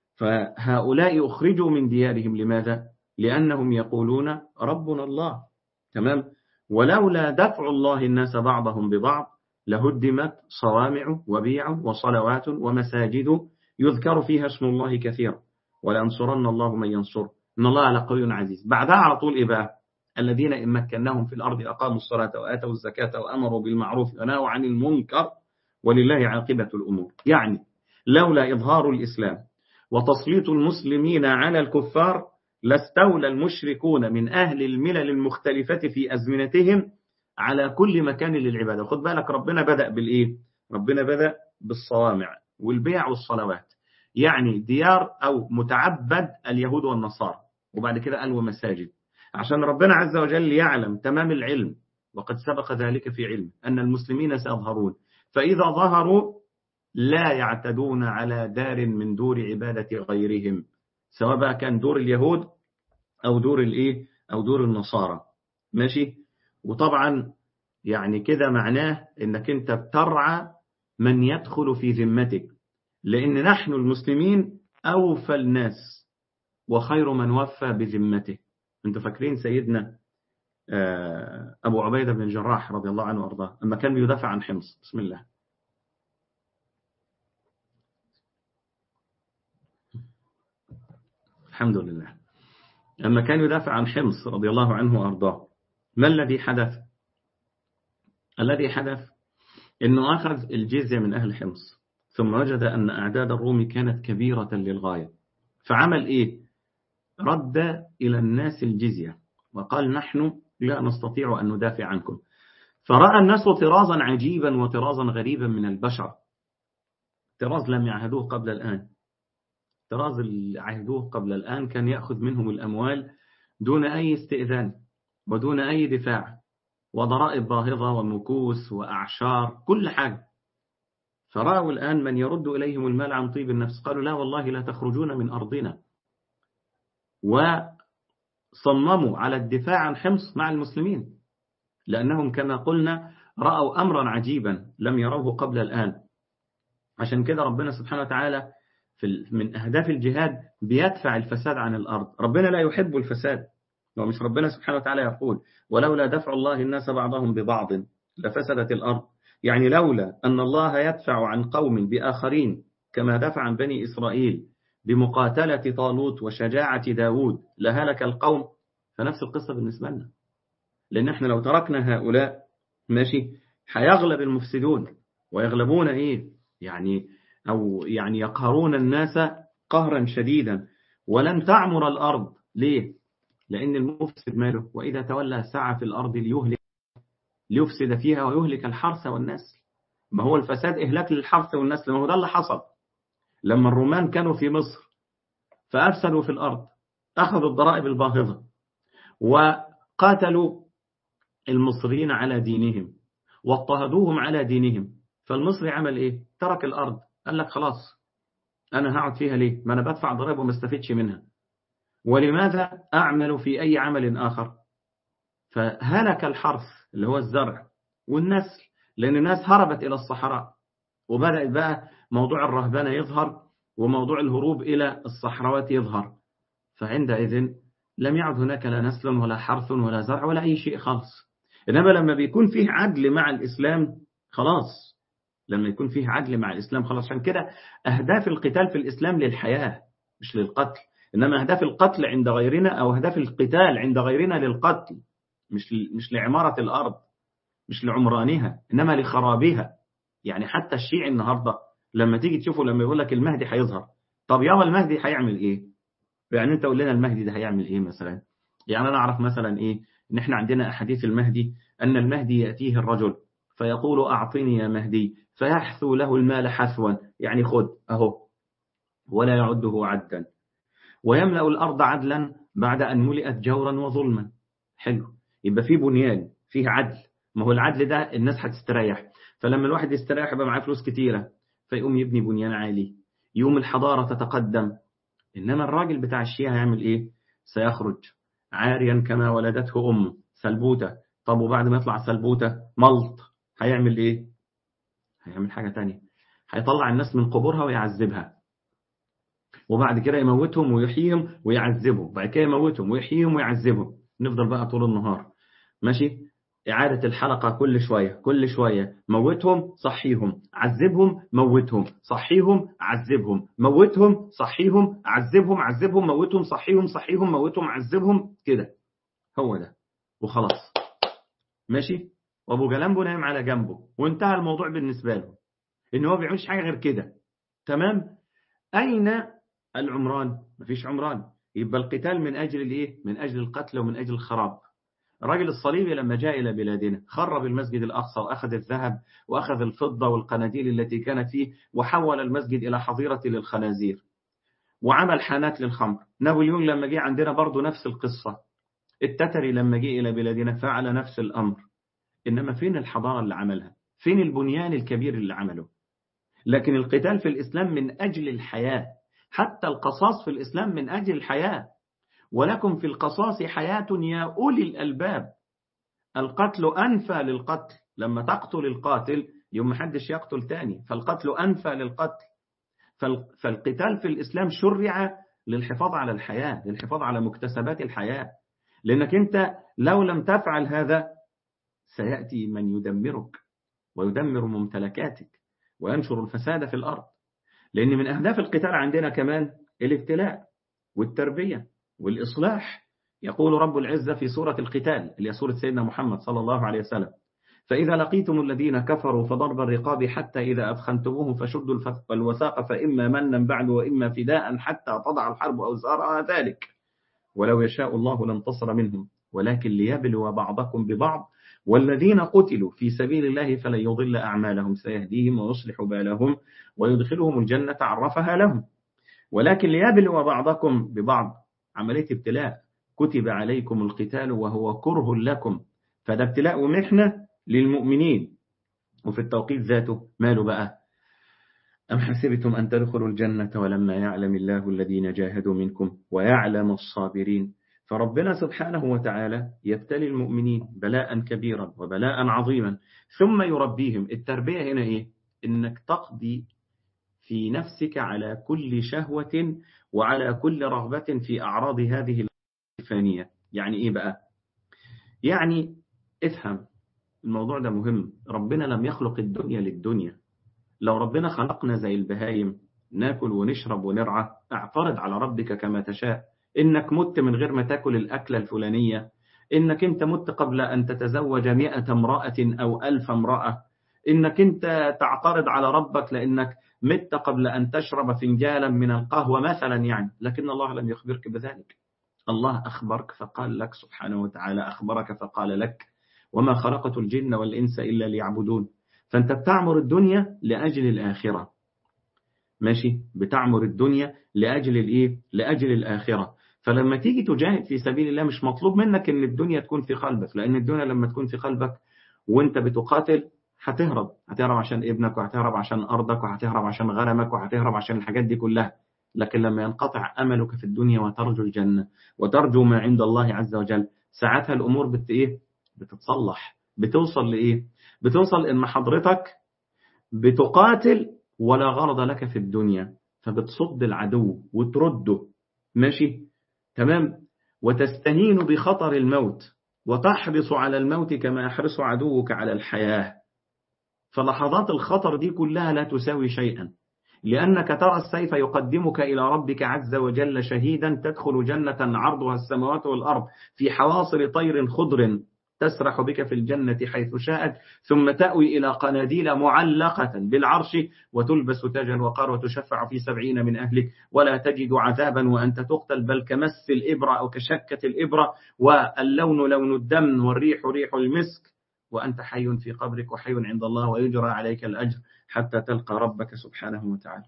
فهؤلاء أخرجوا من ديارهم لماذا لأنهم يقولون ربنا الله تمام ولولا دفع الله الناس بعضهم ببعض لهدمت صوامع وبيع وصلوات ومساجد يذكر فيها اسم الله كثيرا ولأنصرن الله من ينصر إن الله على قوي عزيز بعدها على طول إيه بقى الذين إن مكناهم في الأرض أقاموا الصلاة وآتوا الزكاة وأمروا بالمعروف ونهوا عن المنكر ولله عاقبة الأمور يعني لولا إظهار الإسلام وتسليط المسلمين على الكفار لاستولى المشركون من أهل الملل المختلفة في أزمنتهم على كل مكان للعبادة خد بالك ربنا بدأ بالإيه ربنا بدأ بالصوامع والبيع والصلوات يعني ديار أو متعبد اليهود والنصارى وبعد كده قال ومساجد عشان ربنا عز وجل يعلم تمام العلم وقد سبق ذلك في علم أن المسلمين سيظهرون فإذا ظهروا لا يعتدون على دار من دور عبادة غيرهم سواء بقى كان دور اليهود أو دور الإيه أو دور النصارى ماشي وطبعا يعني كده معناه انك انت بترعى من يدخل في ذمتك لان نحن المسلمين اوفى الناس وخير من وفى بذمته انتوا فاكرين سيدنا ابو عبيده بن الجراح رضي الله عنه وارضاه اما كان بيدافع عن حمص بسم الله الحمد لله لما كان يدافع عن حمص رضي الله عنه وارضاه ما الذي حدث الذي حدث أنه أخذ الجزية من أهل حمص ثم وجد أن أعداد الروم كانت كبيرة للغاية فعمل إيه رد إلى الناس الجزية وقال نحن لا نستطيع أن ندافع عنكم فرأى الناس طرازا عجيبا وطرازا غريبا من البشر طراز لم يعهدوه قبل الآن طراز اللي عهدوه قبل الآن كان يأخذ منهم الأموال دون أي استئذان ودون أي دفاع وضرائب باهظة ومكوس وأعشار كل حاجة فرأوا الآن من يرد إليهم المال عن طيب النفس قالوا لا والله لا تخرجون من أرضنا وصمموا على الدفاع عن حمص مع المسلمين لأنهم كما قلنا رأوا أمرا عجيبا لم يروه قبل الآن عشان كده ربنا سبحانه وتعالى في من أهداف الجهاد بيدفع الفساد عن الأرض ربنا لا يحب الفساد لو مش ربنا سبحانه وتعالى يقول ولولا دفع الله الناس بعضهم ببعض لفسدت الأرض يعني لولا أن الله يدفع عن قوم بآخرين كما دفع عن بني إسرائيل بمقاتلة طالوت وشجاعة داود لهلك القوم فنفس القصة بالنسبة لنا لأن احنا لو تركنا هؤلاء ماشي هيغلب المفسدون ويغلبون ايه يعني أو يعني يقهرون الناس قهرا شديدا ولن تعمر الأرض ليه لأن المفسد ماله وإذا تولى سعى في الأرض ليهلك ليفسد فيها ويهلك الحرث والنسل ما هو الفساد إهلاك للحرث والنسل ما هو ده اللي حصل لما الرومان كانوا في مصر فأفسدوا في الأرض أخذوا الضرائب الباهظة وقاتلوا المصريين على دينهم واضطهدوهم على دينهم فالمصري عمل إيه ترك الأرض قال لك خلاص أنا هقعد فيها ليه ما أنا بدفع ضرائب وما استفدش منها ولماذا أعمل في أي عمل آخر فهلك الحرث اللي هو الزرع والنسل لأن الناس هربت إلى الصحراء وبدأت بقى موضوع الرهبنة يظهر وموضوع الهروب إلى الصحراوات يظهر فعندئذ لم يعد هناك لا نسل ولا حرث ولا زرع ولا أي شيء خالص إنما لما بيكون فيه عدل مع الإسلام خلاص لما يكون فيه عدل مع الإسلام خلاص عشان كده أهداف القتال في الإسلام للحياة مش للقتل إنما أهداف القتل عند غيرنا أو أهداف القتال عند غيرنا للقتل مش مش لعمارة الأرض مش لعمرانها إنما لخرابها يعني حتى الشيعي النهاردة لما تيجي تشوفه لما يقول لك المهدي هيظهر طب يابا المهدي هيعمل إيه يعني أنت قول لنا المهدي ده هيعمل إيه مثلا يعني أنا أعرف مثلا إيه إن إحنا عندنا أحاديث المهدي أن المهدي يأتيه الرجل فيقول أعطني يا مهدي فيحثو له المال حثوا يعني خذ أهو ولا يعده عدا ويملأ الأرض عدلا بعد أن ملئت جورا وظلما حلو يبقى في بنيان فيه عدل ما هو العدل ده الناس هتستريح فلما الواحد يستريح يبقى معاه فلوس كتيرة فيقوم يبني بنيان عالي يوم الحضارة تتقدم إنما الراجل بتاع الشيعة هيعمل إيه سيخرج عاريا كما ولدته أمه سلبوتة طب وبعد ما يطلع سلبوتة ملط هيعمل إيه هيعمل حاجة تانية هيطلع الناس من قبورها ويعذبها وبعد كده يموتهم ويحييهم ويعذبهم بعد كده يموتهم ويحييهم ويعذبهم نفضل بقى طول النهار ماشي إعادة الحلقة كل شوية كل شوية موتهم صحيهم عذبهم موتهم صحيهم عذبهم موتهم صحيهم عذبهم عذبهم موتهم صحيهم صحيهم موتهم عذبهم كده هو ده وخلاص ماشي وابو جلامبو نايم على جنبه وانتهى الموضوع بالنسبة له ان هو بيعملش حاجة غير كده تمام اين العمران مفيش عمران يبقى القتال من اجل الايه من اجل القتل ومن اجل الخراب الراجل الصليبي لما جاء إلى بلادنا خرب المسجد الأقصى وأخذ الذهب وأخذ الفضة والقناديل التي كانت فيه وحول المسجد إلى حظيرة للخنازير وعمل حانات للخمر نابليون لما جه عندنا برضه نفس القصة التتري لما جه إلى بلادنا فعل نفس الأمر إنما فين الحضارة اللي عملها فين البنيان الكبير اللي عمله لكن القتال في الإسلام من أجل الحياة حتى القصاص في الإسلام من أجل الحياة ولكم في القصاص حياة يا أولي الألباب القتل أنفى للقتل لما تقتل القاتل يوم محدش يقتل تاني فالقتل أنفى للقتل فالقتال في الإسلام شرع للحفاظ على الحياة للحفاظ على مكتسبات الحياة لأنك أنت لو لم تفعل هذا سيأتي من يدمرك ويدمر ممتلكاتك وينشر الفساد في الأرض لأن من أهداف القتال عندنا كمان الابتلاء والتربية والإصلاح يقول رب العزة في سورة القتال اللي هي سورة سيدنا محمد صلى الله عليه وسلم فإذا لقيتم الذين كفروا فضرب الرقاب حتى إذا أثخنتموهم فشدوا الوثاق فإما منا بعد وإما فداء حتى تضع الحرب أوزارها ذلك ولو يشاء الله لانتصر منهم ولكن ليبلو بعضكم ببعض والذين قتلوا في سبيل الله فلن يضل أعمالهم سيهديهم ويصلح بالهم ويدخلهم الجنة عرفها لهم ولكن ليبلو بعضكم ببعض عملية ابتلاء كتب عليكم القتال وهو كره لكم فده ابتلاء ومحنة للمؤمنين وفي التوقيت ذاته ماله بقى أم حسبتم أن تدخلوا الجنة ولما يعلم الله الذين جاهدوا منكم ويعلم الصابرين فربنا سبحانه وتعالى يبتلي المؤمنين بلاء كبيرا وبلاء عظيما ثم يربيهم التربية هنا إيه؟ إنك تقضي في نفسك على كل شهوة وعلى كل رغبة في أعراض هذه الفانية يعني إيه بقى؟ يعني افهم الموضوع ده مهم ربنا لم يخلق الدنيا للدنيا لو ربنا خلقنا زي البهايم ناكل ونشرب ونرعى اعترض على ربك كما تشاء إنك مت من غير ما تاكل الأكلة الفلانية إنك أنت مت قبل أن تتزوج مئة امرأة أو ألف امرأة إنك أنت تعترض على ربك لأنك مت قبل أن تشرب فنجالا من القهوة مثلا يعني لكن الله لم يخبرك بذلك الله أخبرك فقال لك سبحانه وتعالى أخبرك فقال لك وما خلقت الجن والإنس إلا ليعبدون فأنت بتعمر الدنيا لأجل الآخرة ماشي بتعمر الدنيا لأجل الإيه لأجل الآخرة فلما تيجي تجاهد في سبيل الله مش مطلوب منك ان الدنيا تكون في قلبك لان الدنيا لما تكون في قلبك وانت بتقاتل هتهرب هتهرب عشان ابنك وهتهرب عشان ارضك وهتهرب عشان غنمك وهتهرب عشان الحاجات دي كلها لكن لما ينقطع املك في الدنيا وترجو الجنه وترجو ما عند الله عز وجل ساعتها الامور بت ايه بتتصلح بتوصل لايه بتوصل ان حضرتك بتقاتل ولا غرض لك في الدنيا فبتصد العدو وترده ماشي تمام وتستهين بخطر الموت وتحرص على الموت كما يحرص عدوك على الحياة فلحظات الخطر دي كلها لا تساوي شيئا لأنك ترى السيف يقدمك إلى ربك عز وجل شهيدا تدخل جنة عرضها السماوات والأرض في حواصل طير خضر تسرح بك في الجنة حيث شاءت ثم تأوي إلى قناديل معلقة بالعرش وتلبس تاج الوقار وتشفع في سبعين من أهلك ولا تجد عذابا وأنت تقتل بل كمس الإبرة أو كشكة الإبرة واللون لون الدم والريح ريح المسك وأنت حي في قبرك وحي عند الله ويجرى عليك الأجر حتى تلقى ربك سبحانه وتعالى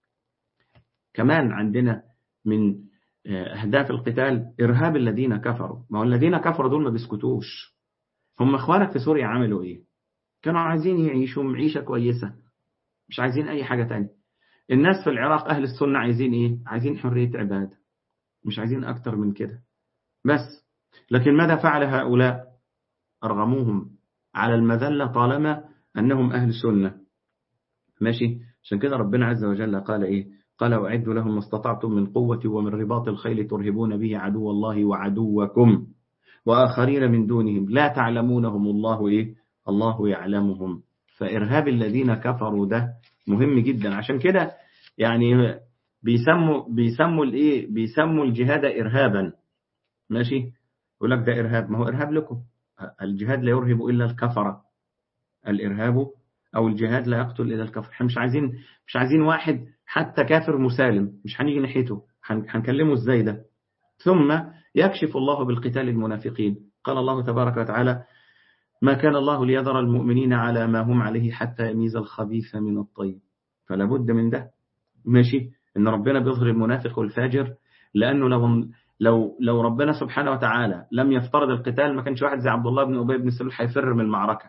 كمان عندنا من أهداف القتال إرهاب الذين كفروا ما هو الذين كفروا دول ما بيسكتوش هم اخوانك في سوريا عملوا ايه كانوا عايزين يعيشوا معيشة كويسة مش عايزين اي حاجة تانية الناس في العراق اهل السنة عايزين ايه عايزين حرية عبادة مش عايزين اكتر من كده بس لكن ماذا فعل هؤلاء ارغموهم على المذلة طالما انهم اهل سنة ماشي عشان كده ربنا عز وجل قال ايه قال وأعدوا لهم ما استطعتم من قوة ومن رباط الخيل ترهبون به عدو الله وعدوكم وآخرين من دونهم لا تعلمونهم الله إيه الله يعلمهم فإرهاب الذين كفروا ده مهم جدا عشان كده يعني بيسموا بيسموا الايه بيسموا الجهاد ارهابا ماشي يقول لك ده ارهاب ما هو ارهاب لكم الجهاد لا يرهب الا الكفره الارهاب او الجهاد لا يقتل الا الكفر احنا مش عايزين مش عايزين واحد حتى كافر مسالم مش هنيجي ناحيته هنكلمه ازاي ده ثم يكشف الله بالقتال المنافقين قال الله تبارك وتعالى ما كان الله ليذر المؤمنين على ما هم عليه حتى يميز الخبيث من الطيب فلا بد من ده ماشي ان ربنا بيظهر المنافق والفاجر لانه لو لو لو ربنا سبحانه وتعالى لم يفترض القتال ما كانش واحد زي عبد الله بن ابي بن سلول هيفر من المعركه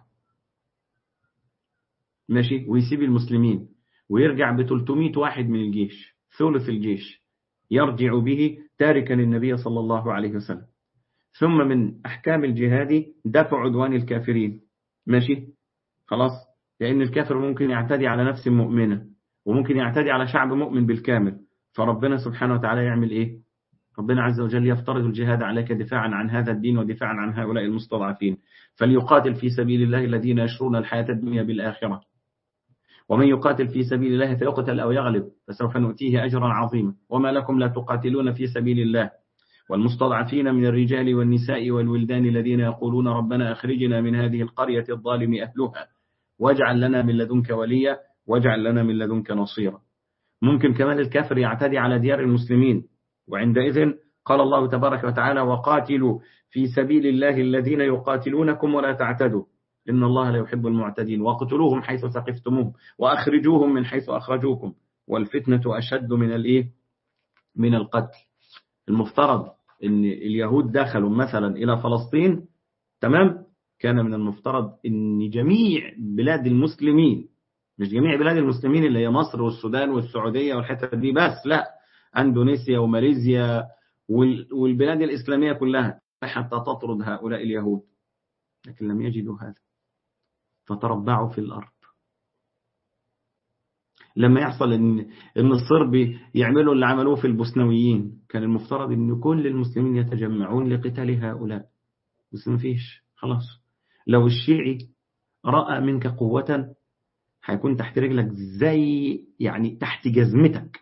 ماشي ويسيب المسلمين ويرجع ب 300 واحد من الجيش ثلث الجيش يرجع به تاركا النبي صلى الله عليه وسلم ثم من أحكام الجهاد دفع عدوان الكافرين ماشي خلاص لأن الكافر ممكن يعتدي على نفس مؤمنة وممكن يعتدي على شعب مؤمن بالكامل فربنا سبحانه وتعالى يعمل إيه ربنا عز وجل يفترض الجهاد عليك دفاعا عن هذا الدين ودفاعا عن هؤلاء المستضعفين فليقاتل في سبيل الله الذين يشرون الحياة الدنيا بالآخرة ومن يقاتل في سبيل الله فيقتل أو يغلب فسوف نؤتيه أجرا عظيما وما لكم لا تقاتلون في سبيل الله والمستضعفين من الرجال والنساء والولدان الذين يقولون ربنا أخرجنا من هذه القرية الظالم أهلها واجعل لنا من لدنك وليا واجعل لنا من لدنك نصيرا ممكن كمان الكافر يعتدي على ديار المسلمين وعندئذ قال الله تبارك وتعالى وقاتلوا في سبيل الله الذين يقاتلونكم ولا تعتدوا إن الله لا يحب المعتدين واقتلوهم حيث ثقفتموهم وأخرجوهم من حيث أخرجوكم والفتنة أشد من الإيه من القتل المفترض ان اليهود دخلوا مثلا الى فلسطين تمام كان من المفترض ان جميع بلاد المسلمين مش جميع بلاد المسلمين اللي هي مصر والسودان والسعودية والحتة دي بس لا اندونيسيا وماليزيا والبلاد الإسلامية كلها حتى تطرد هؤلاء اليهود لكن لم يجدوا هذا فتربعوا في الأرض لما يحصل ان ان الصرب يعملوا اللي عملوه في البوسنويين كان المفترض ان كل المسلمين يتجمعون لقتال هؤلاء بس ما فيش خلاص لو الشيعي رأى منك قوة هيكون تحت رجلك زي يعني تحت جزمتك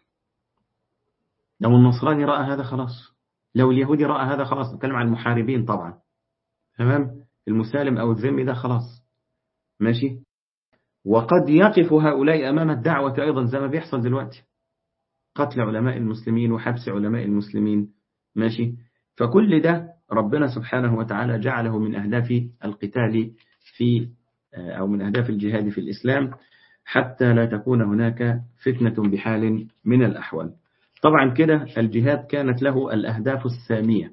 لو النصراني رأى هذا خلاص لو اليهودي رأى هذا خلاص نتكلم عن المحاربين طبعا تمام المسالم أو الذمي ده خلاص ماشي وقد يقف هؤلاء أمام الدعوة أيضا زي ما بيحصل دلوقتي قتل علماء المسلمين وحبس علماء المسلمين ماشي فكل ده ربنا سبحانه وتعالى جعله من أهداف القتال في أو من أهداف الجهاد في الإسلام حتى لا تكون هناك فتنة بحال من الأحوال طبعا كده الجهاد كانت له الأهداف السامية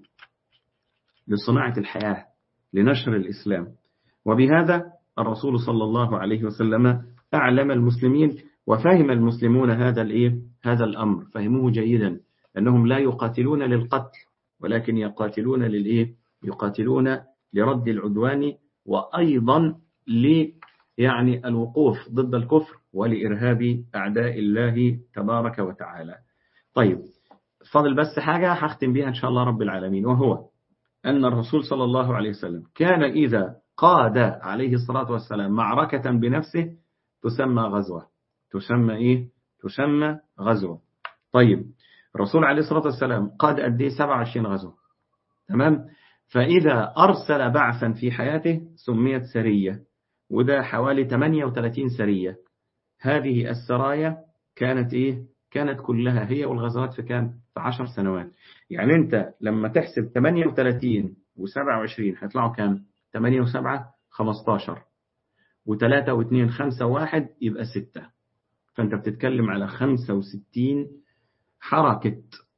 لصناعة الحياة لنشر الإسلام وبهذا الرسول صلى الله عليه وسلم أعلم المسلمين وفهم المسلمون هذا الإيه؟ هذا الأمر فهموه جيدا أنهم لا يقاتلون للقتل ولكن يقاتلون للإيه؟ يقاتلون لرد العدوان وأيضا ل يعني الوقوف ضد الكفر ولإرهاب أعداء الله تبارك وتعالى طيب فضل بس حاجة هختم بها إن شاء الله رب العالمين وهو أن الرسول صلى الله عليه وسلم كان إذا قاد عليه الصلاة والسلام معركة بنفسه تسمى غزوة تسمى إيه؟ تسمى غزوة طيب الرسول عليه الصلاة والسلام قاد أديه 27 غزوة تمام فإذا أرسل بعثا في حياته سميت سرية وده حوالي 38 سرية هذه السرايا كانت إيه؟ كانت كلها هي والغزوات في كام؟ في 10 سنوات يعني أنت لما تحسب 38 و27 هيطلعوا كام؟ 8 و7 15 و3 و2 5 و1 يبقى 6 فأنت بتتكلم على 65 حركة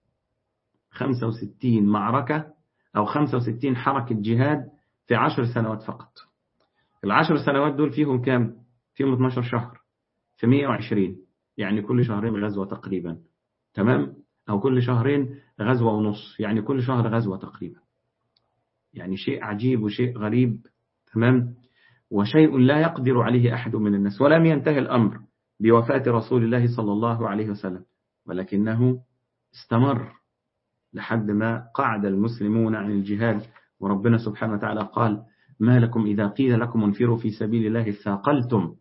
65 معركة أو 65 حركة جهاد في 10 سنوات فقط العشر سنوات دول فيهم كام؟ فيهم 12 شهر في 120 يعني كل شهرين غزوة تقريبا تمام؟ أو كل شهرين غزوة ونص يعني كل شهر غزوة تقريبا يعني شيء عجيب وشيء غريب تمام؟ وشيء لا يقدر عليه أحد من الناس ولم ينتهي الأمر بوفاة رسول الله صلى الله عليه وسلم ولكنه استمر لحد ما قعد المسلمون عن الجهاد وربنا سبحانه وتعالى قال ما لكم إذا قيل لكم انفروا في سبيل الله ثاقلتم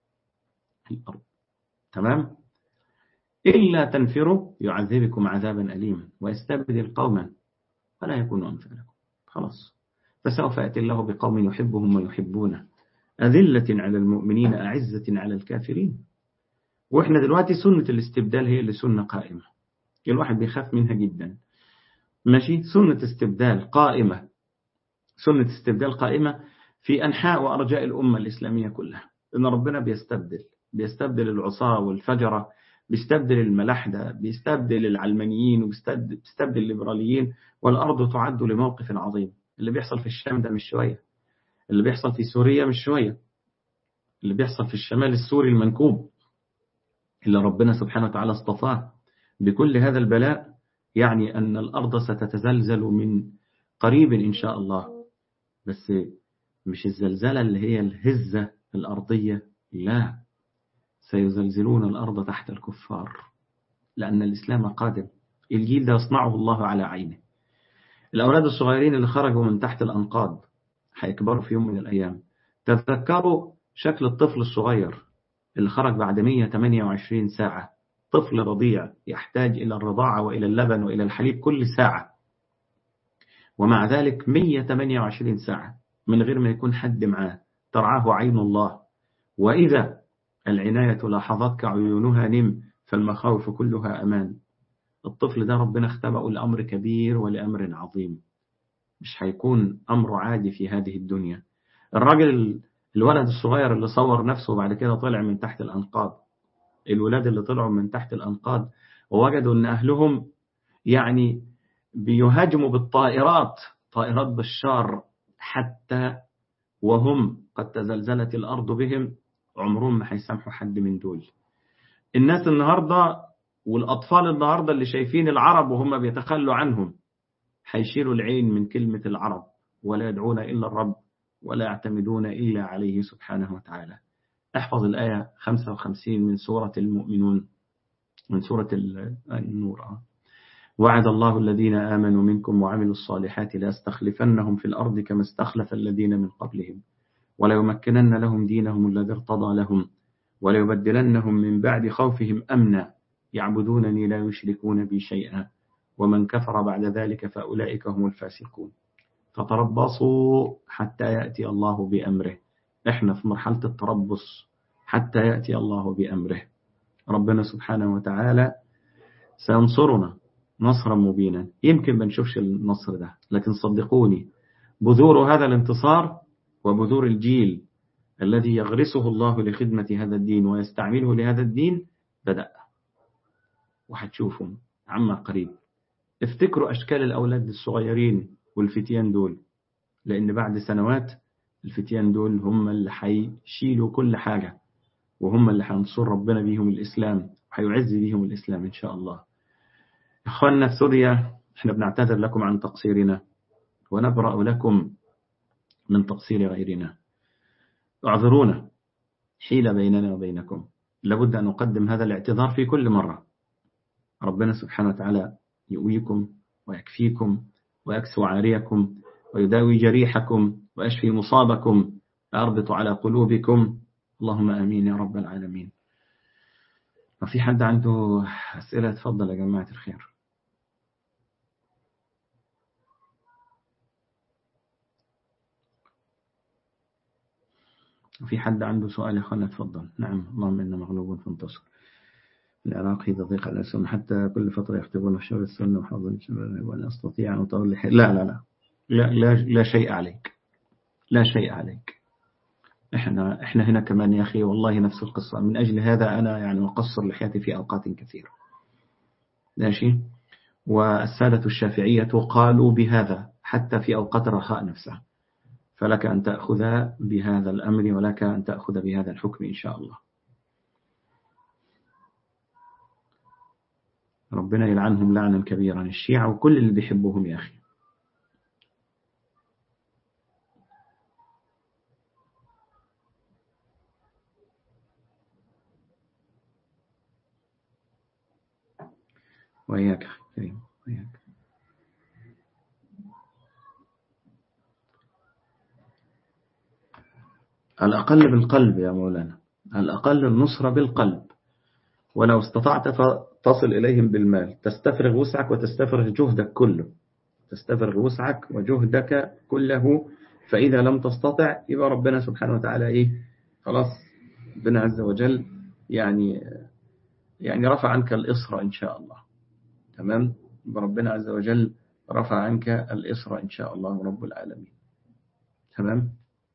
في الأرض تمام إلا تنفروا يعذبكم عذابا أليما ويستبدل قوما فلا يكونوا أمثالكم خلاص فسوف يأتي الله بقوم يحبهم ويحبونه أذلة على المؤمنين أعزة على الكافرين وإحنا دلوقتي سنة الاستبدال هي اللي سنة قائمة الواحد بيخاف منها جدا ماشي سنة استبدال قائمة سنة استبدال قائمة في أنحاء وأرجاء الأمة الإسلامية كلها إن ربنا بيستبدل بيستبدل العصاة والفجرة بيستبدل الملاحدة بيستبدل العلمانيين وبيستبدل الليبراليين والأرض تعد لموقف عظيم اللي بيحصل في الشام ده مش شوية اللي بيحصل في سوريا مش شوية اللي بيحصل في الشمال السوري المنكوب اللي ربنا سبحانه وتعالى اصطفاه بكل هذا البلاء يعني أن الأرض ستتزلزل من قريب إن شاء الله بس مش الزلزلة اللي هي الهزة الأرضية لا سيزلزلون الأرض تحت الكفار لأن الإسلام قادم الجيل ده يصنعه الله على عينه الأولاد الصغيرين اللي خرجوا من تحت الأنقاض هيكبروا في يوم من الأيام تتذكروا شكل الطفل الصغير اللي خرج بعد 128 ساعة طفل رضيع يحتاج إلى الرضاعة وإلى اللبن وإلى الحليب كل ساعة ومع ذلك 128 ساعة من غير ما يكون حد معاه ترعاه عين الله وإذا العناية لاحظتك عيونها نم فالمخاوف كلها أمان الطفل ده ربنا اختبأه لأمر كبير ولأمر عظيم مش هيكون أمر عادي في هذه الدنيا الراجل الولد الصغير اللي صور نفسه وبعد كده طلع من تحت الأنقاض الولاد اللي طلعوا من تحت الأنقاض ووجدوا أن أهلهم يعني بيهاجموا بالطائرات طائرات بشار حتى وهم قد تزلزلت الأرض بهم عمرهم ما هيسامحوا حد من دول الناس النهاردة والأطفال النهاردة اللي شايفين العرب وهم بيتخلوا عنهم هيشيلوا العين من كلمة العرب ولا يدعون إلا الرب ولا يعتمدون إلا عليه سبحانه وتعالى احفظ الآية 55 من سورة المؤمنون من سورة النور وعد الله الذين آمنوا منكم وعملوا الصالحات ليستخلفنهم في الأرض كما استخلف الذين من قبلهم وليمكنن لهم دينهم الذي ارتضى لهم وليبدلنهم من بعد خوفهم أمنا يعبدونني لا يشركون بي شيئا ومن كفر بعد ذلك فأولئك هم الفاسقون فتربصوا حتى يأتي الله بأمره احنا في مرحلة التربص حتى يأتي الله بأمره ربنا سبحانه وتعالى سينصرنا نصرا مبينا يمكن ما نشوفش النصر ده لكن صدقوني بذور هذا الانتصار وبذور الجيل الذي يغرسه الله لخدمة هذا الدين ويستعمله لهذا الدين بدأ وهتشوفهم عما قريب افتكروا أشكال الأولاد الصغيرين والفتيان دول لأن بعد سنوات الفتيان دول هم اللي هيشيلوا كل حاجة وهم اللي هينصر ربنا بيهم الإسلام وهيعز بيهم الإسلام إن شاء الله إخواننا في سوريا احنا بنعتذر لكم عن تقصيرنا ونبرأ لكم من تقصير غيرنا اعذرونا حيل بيننا وبينكم لابد أن نقدم هذا الاعتذار في كل مرة ربنا سبحانه وتعالى يؤويكم ويكفيكم ويكسو عاريكم ويداوي جريحكم ويشفي مصابكم ويربط على قلوبكم اللهم آمين يا رب العالمين وفي حد عنده أسئلة تفضل يا جماعة الخير وفي حد عنده سؤال يا أخوانا تفضل نعم اللهم إنا مغلوب فانتصر العراق إذا ضيق الأسهم حتى كل فترة يختبرون في شهر السنة وحظا وأن أستطيع أن أطول لا لا لا لا لا, لا شيء عليك لا شيء عليك احنا احنا هنا كمان يا اخي والله نفس القصة من اجل هذا انا يعني اقصر لحياتي في اوقات كثيرة ماشي والسادة الشافعية قالوا بهذا حتى في اوقات الرخاء نفسها فلك ان تأخذ بهذا الامر ولك ان تأخذ بهذا الحكم ان شاء الله ربنا يلعنهم لعنا كبيرا الشيعة وكل اللي بيحبوهم يا أخي وإياك أخي كريم وإياك الأقل بالقلب يا مولانا الأقل النصرة بالقلب ولو استطعت تصل إليهم بالمال تستفرغ وسعك وتستفرغ جهدك كله تستفرغ وسعك وجهدك كله فإذا لم تستطع يبقى ربنا سبحانه وتعالى إيه خلاص ربنا عز وجل يعني يعني رفع عنك الإصرة إن شاء الله تمام ربنا عز وجل رفع عنك الإصرة إن شاء الله رب العالمين تمام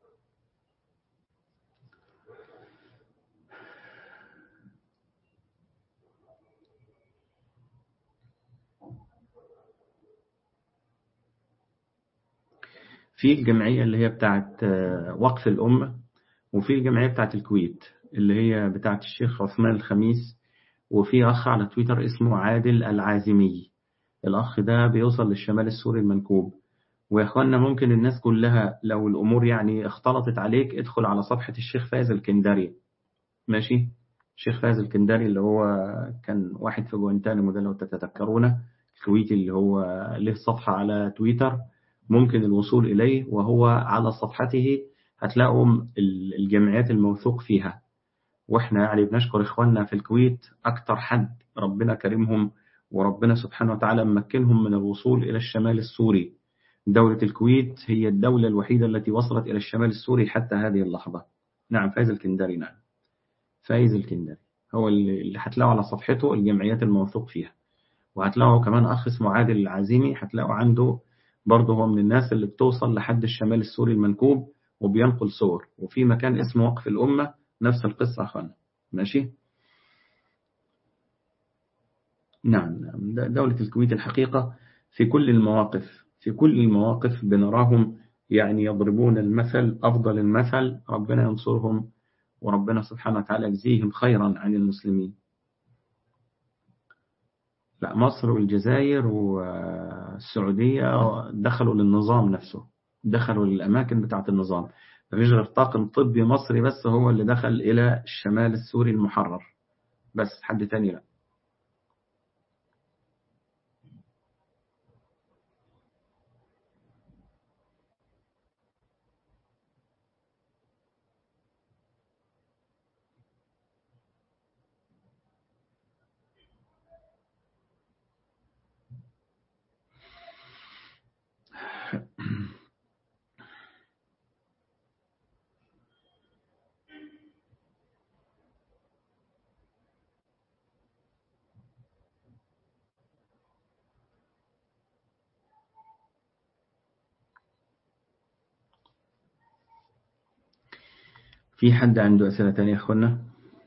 في الجمعية اللي هي بتاعت وقف الأمة وفي الجمعية بتاعت الكويت اللي هي بتاعت الشيخ عثمان الخميس وفي أخ على تويتر اسمه عادل العازمي الأخ ده بيوصل للشمال السوري المنكوب ويا أخوانا ممكن الناس كلها لو الأمور يعني اختلطت عليك ادخل على صفحة الشيخ فايز الكندري ماشي الشيخ فايز الكندري اللي هو كان واحد في جوانتانيمو ده لو تتذكرونه الكويتي اللي هو له صفحة على تويتر ممكن الوصول إليه وهو على صفحته هتلاقوا الجمعيات الموثوق فيها واحنا يعني بنشكر إخواننا في الكويت أكتر حد ربنا كرمهم وربنا سبحانه وتعالى مكنهم من الوصول إلى الشمال السوري دولة الكويت هي الدولة الوحيدة التي وصلت إلى الشمال السوري حتى هذه اللحظة نعم فايز الكندري نعم فايز الكندري هو اللي هتلاقوا على صفحته الجمعيات الموثوق فيها وهتلاقوا كمان أخ اسمه عادل العزيمي هتلاقوا عنده برضه هو من الناس اللي بتوصل لحد الشمال السوري المنكوب وبينقل صور وفي مكان اسمه وقف الأمة نفس القصة أخوانا ماشي نعم دولة الكويت الحقيقة في كل المواقف في كل المواقف بنراهم يعني يضربون المثل أفضل المثل ربنا ينصرهم وربنا سبحانه وتعالى يجزيهم خيرا عن المسلمين لا مصر والجزائر والسعودية دخلوا للنظام نفسه دخلوا للأماكن بتاعة النظام مفيش غير طاقم طبي مصري بس هو اللي دخل إلى الشمال السوري المحرر بس حد تاني لا في حد عنده أسئلة تانية يا أخوانا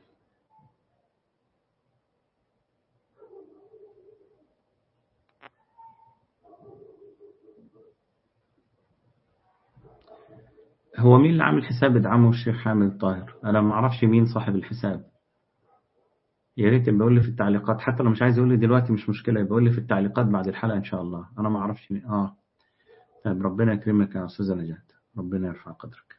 هو مين اللي عامل حساب ادعمه الشيخ حامد الطاهر أنا ما أعرفش مين صاحب الحساب يا ريت يبقى لي في التعليقات حتى لو مش عايز يقول لي دلوقتي مش مشكلة يبقى لي في التعليقات بعد الحلقة إن شاء الله أنا ما أعرفش مين آه طيب ربنا يكرمك يا أستاذة نجاة ربنا يرفع قدرك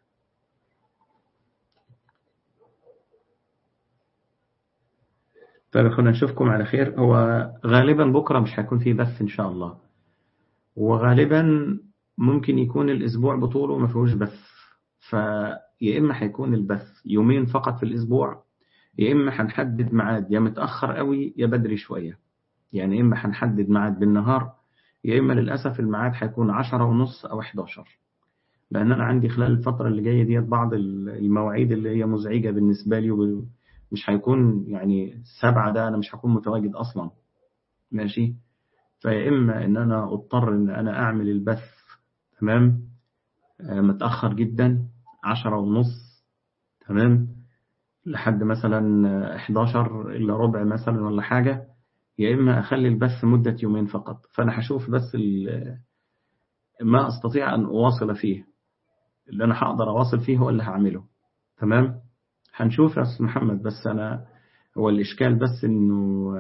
طيب يا اخوانا نشوفكم على خير هو غالبا بكرة مش هيكون فيه بث إن شاء الله وغالبا ممكن يكون الأسبوع بطوله ما فيهوش بث فيا إما هيكون البث يومين فقط في الأسبوع يا إما هنحدد ميعاد يا متأخر قوي يا بدري شوية يعني إما هنحدد ميعاد بالنهار يا إما للأسف الميعاد هيكون عشرة ونص أو 11 لأن أنا عندي خلال الفترة اللي جاية ديت بعض المواعيد اللي هي مزعجة بالنسبة لي مش هيكون يعني سبعة ده أنا مش هكون متواجد أصلا ماشي فيا إما إن أنا أضطر إن أنا أعمل البث تمام آه، متأخر جدا عشرة ونص تمام لحد مثلا 11 إلا ربع مثلا ولا حاجة يا إما أخلي البث مدة يومين فقط فأنا هشوف بس ما أستطيع أن أواصل فيه اللي أنا هقدر أواصل فيه هو اللي هعمله تمام هنشوف يا أستاذ محمد بس أنا هو الإشكال بس إنه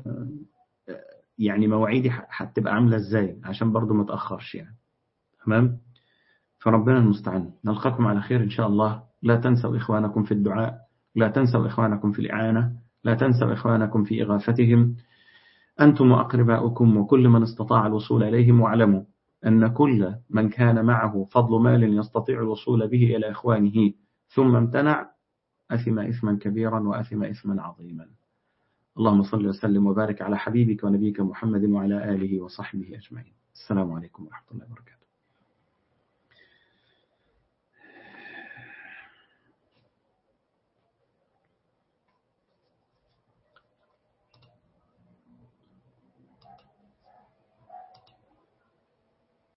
يعني مواعيدي هتبقى عاملة إزاي عشان برضو ما تأخرش يعني تمام فربنا المستعان نلقاكم على خير إن شاء الله لا تنسوا إخوانكم في الدعاء لا تنسوا إخوانكم في الإعانة لا تنسوا إخوانكم في إغاثتهم أنتم وأقرباؤكم وكل من استطاع الوصول إليهم واعلموا أن كل من كان معه فضل مال يستطيع الوصول به إلى إخوانه ثم امتنع أثم إثما كبيرا وأثم إثما عظيما اللهم صل وسلم وبارك على حبيبك ونبيك محمد وعلى آله وصحبه أجمعين السلام عليكم ورحمة الله وبركاته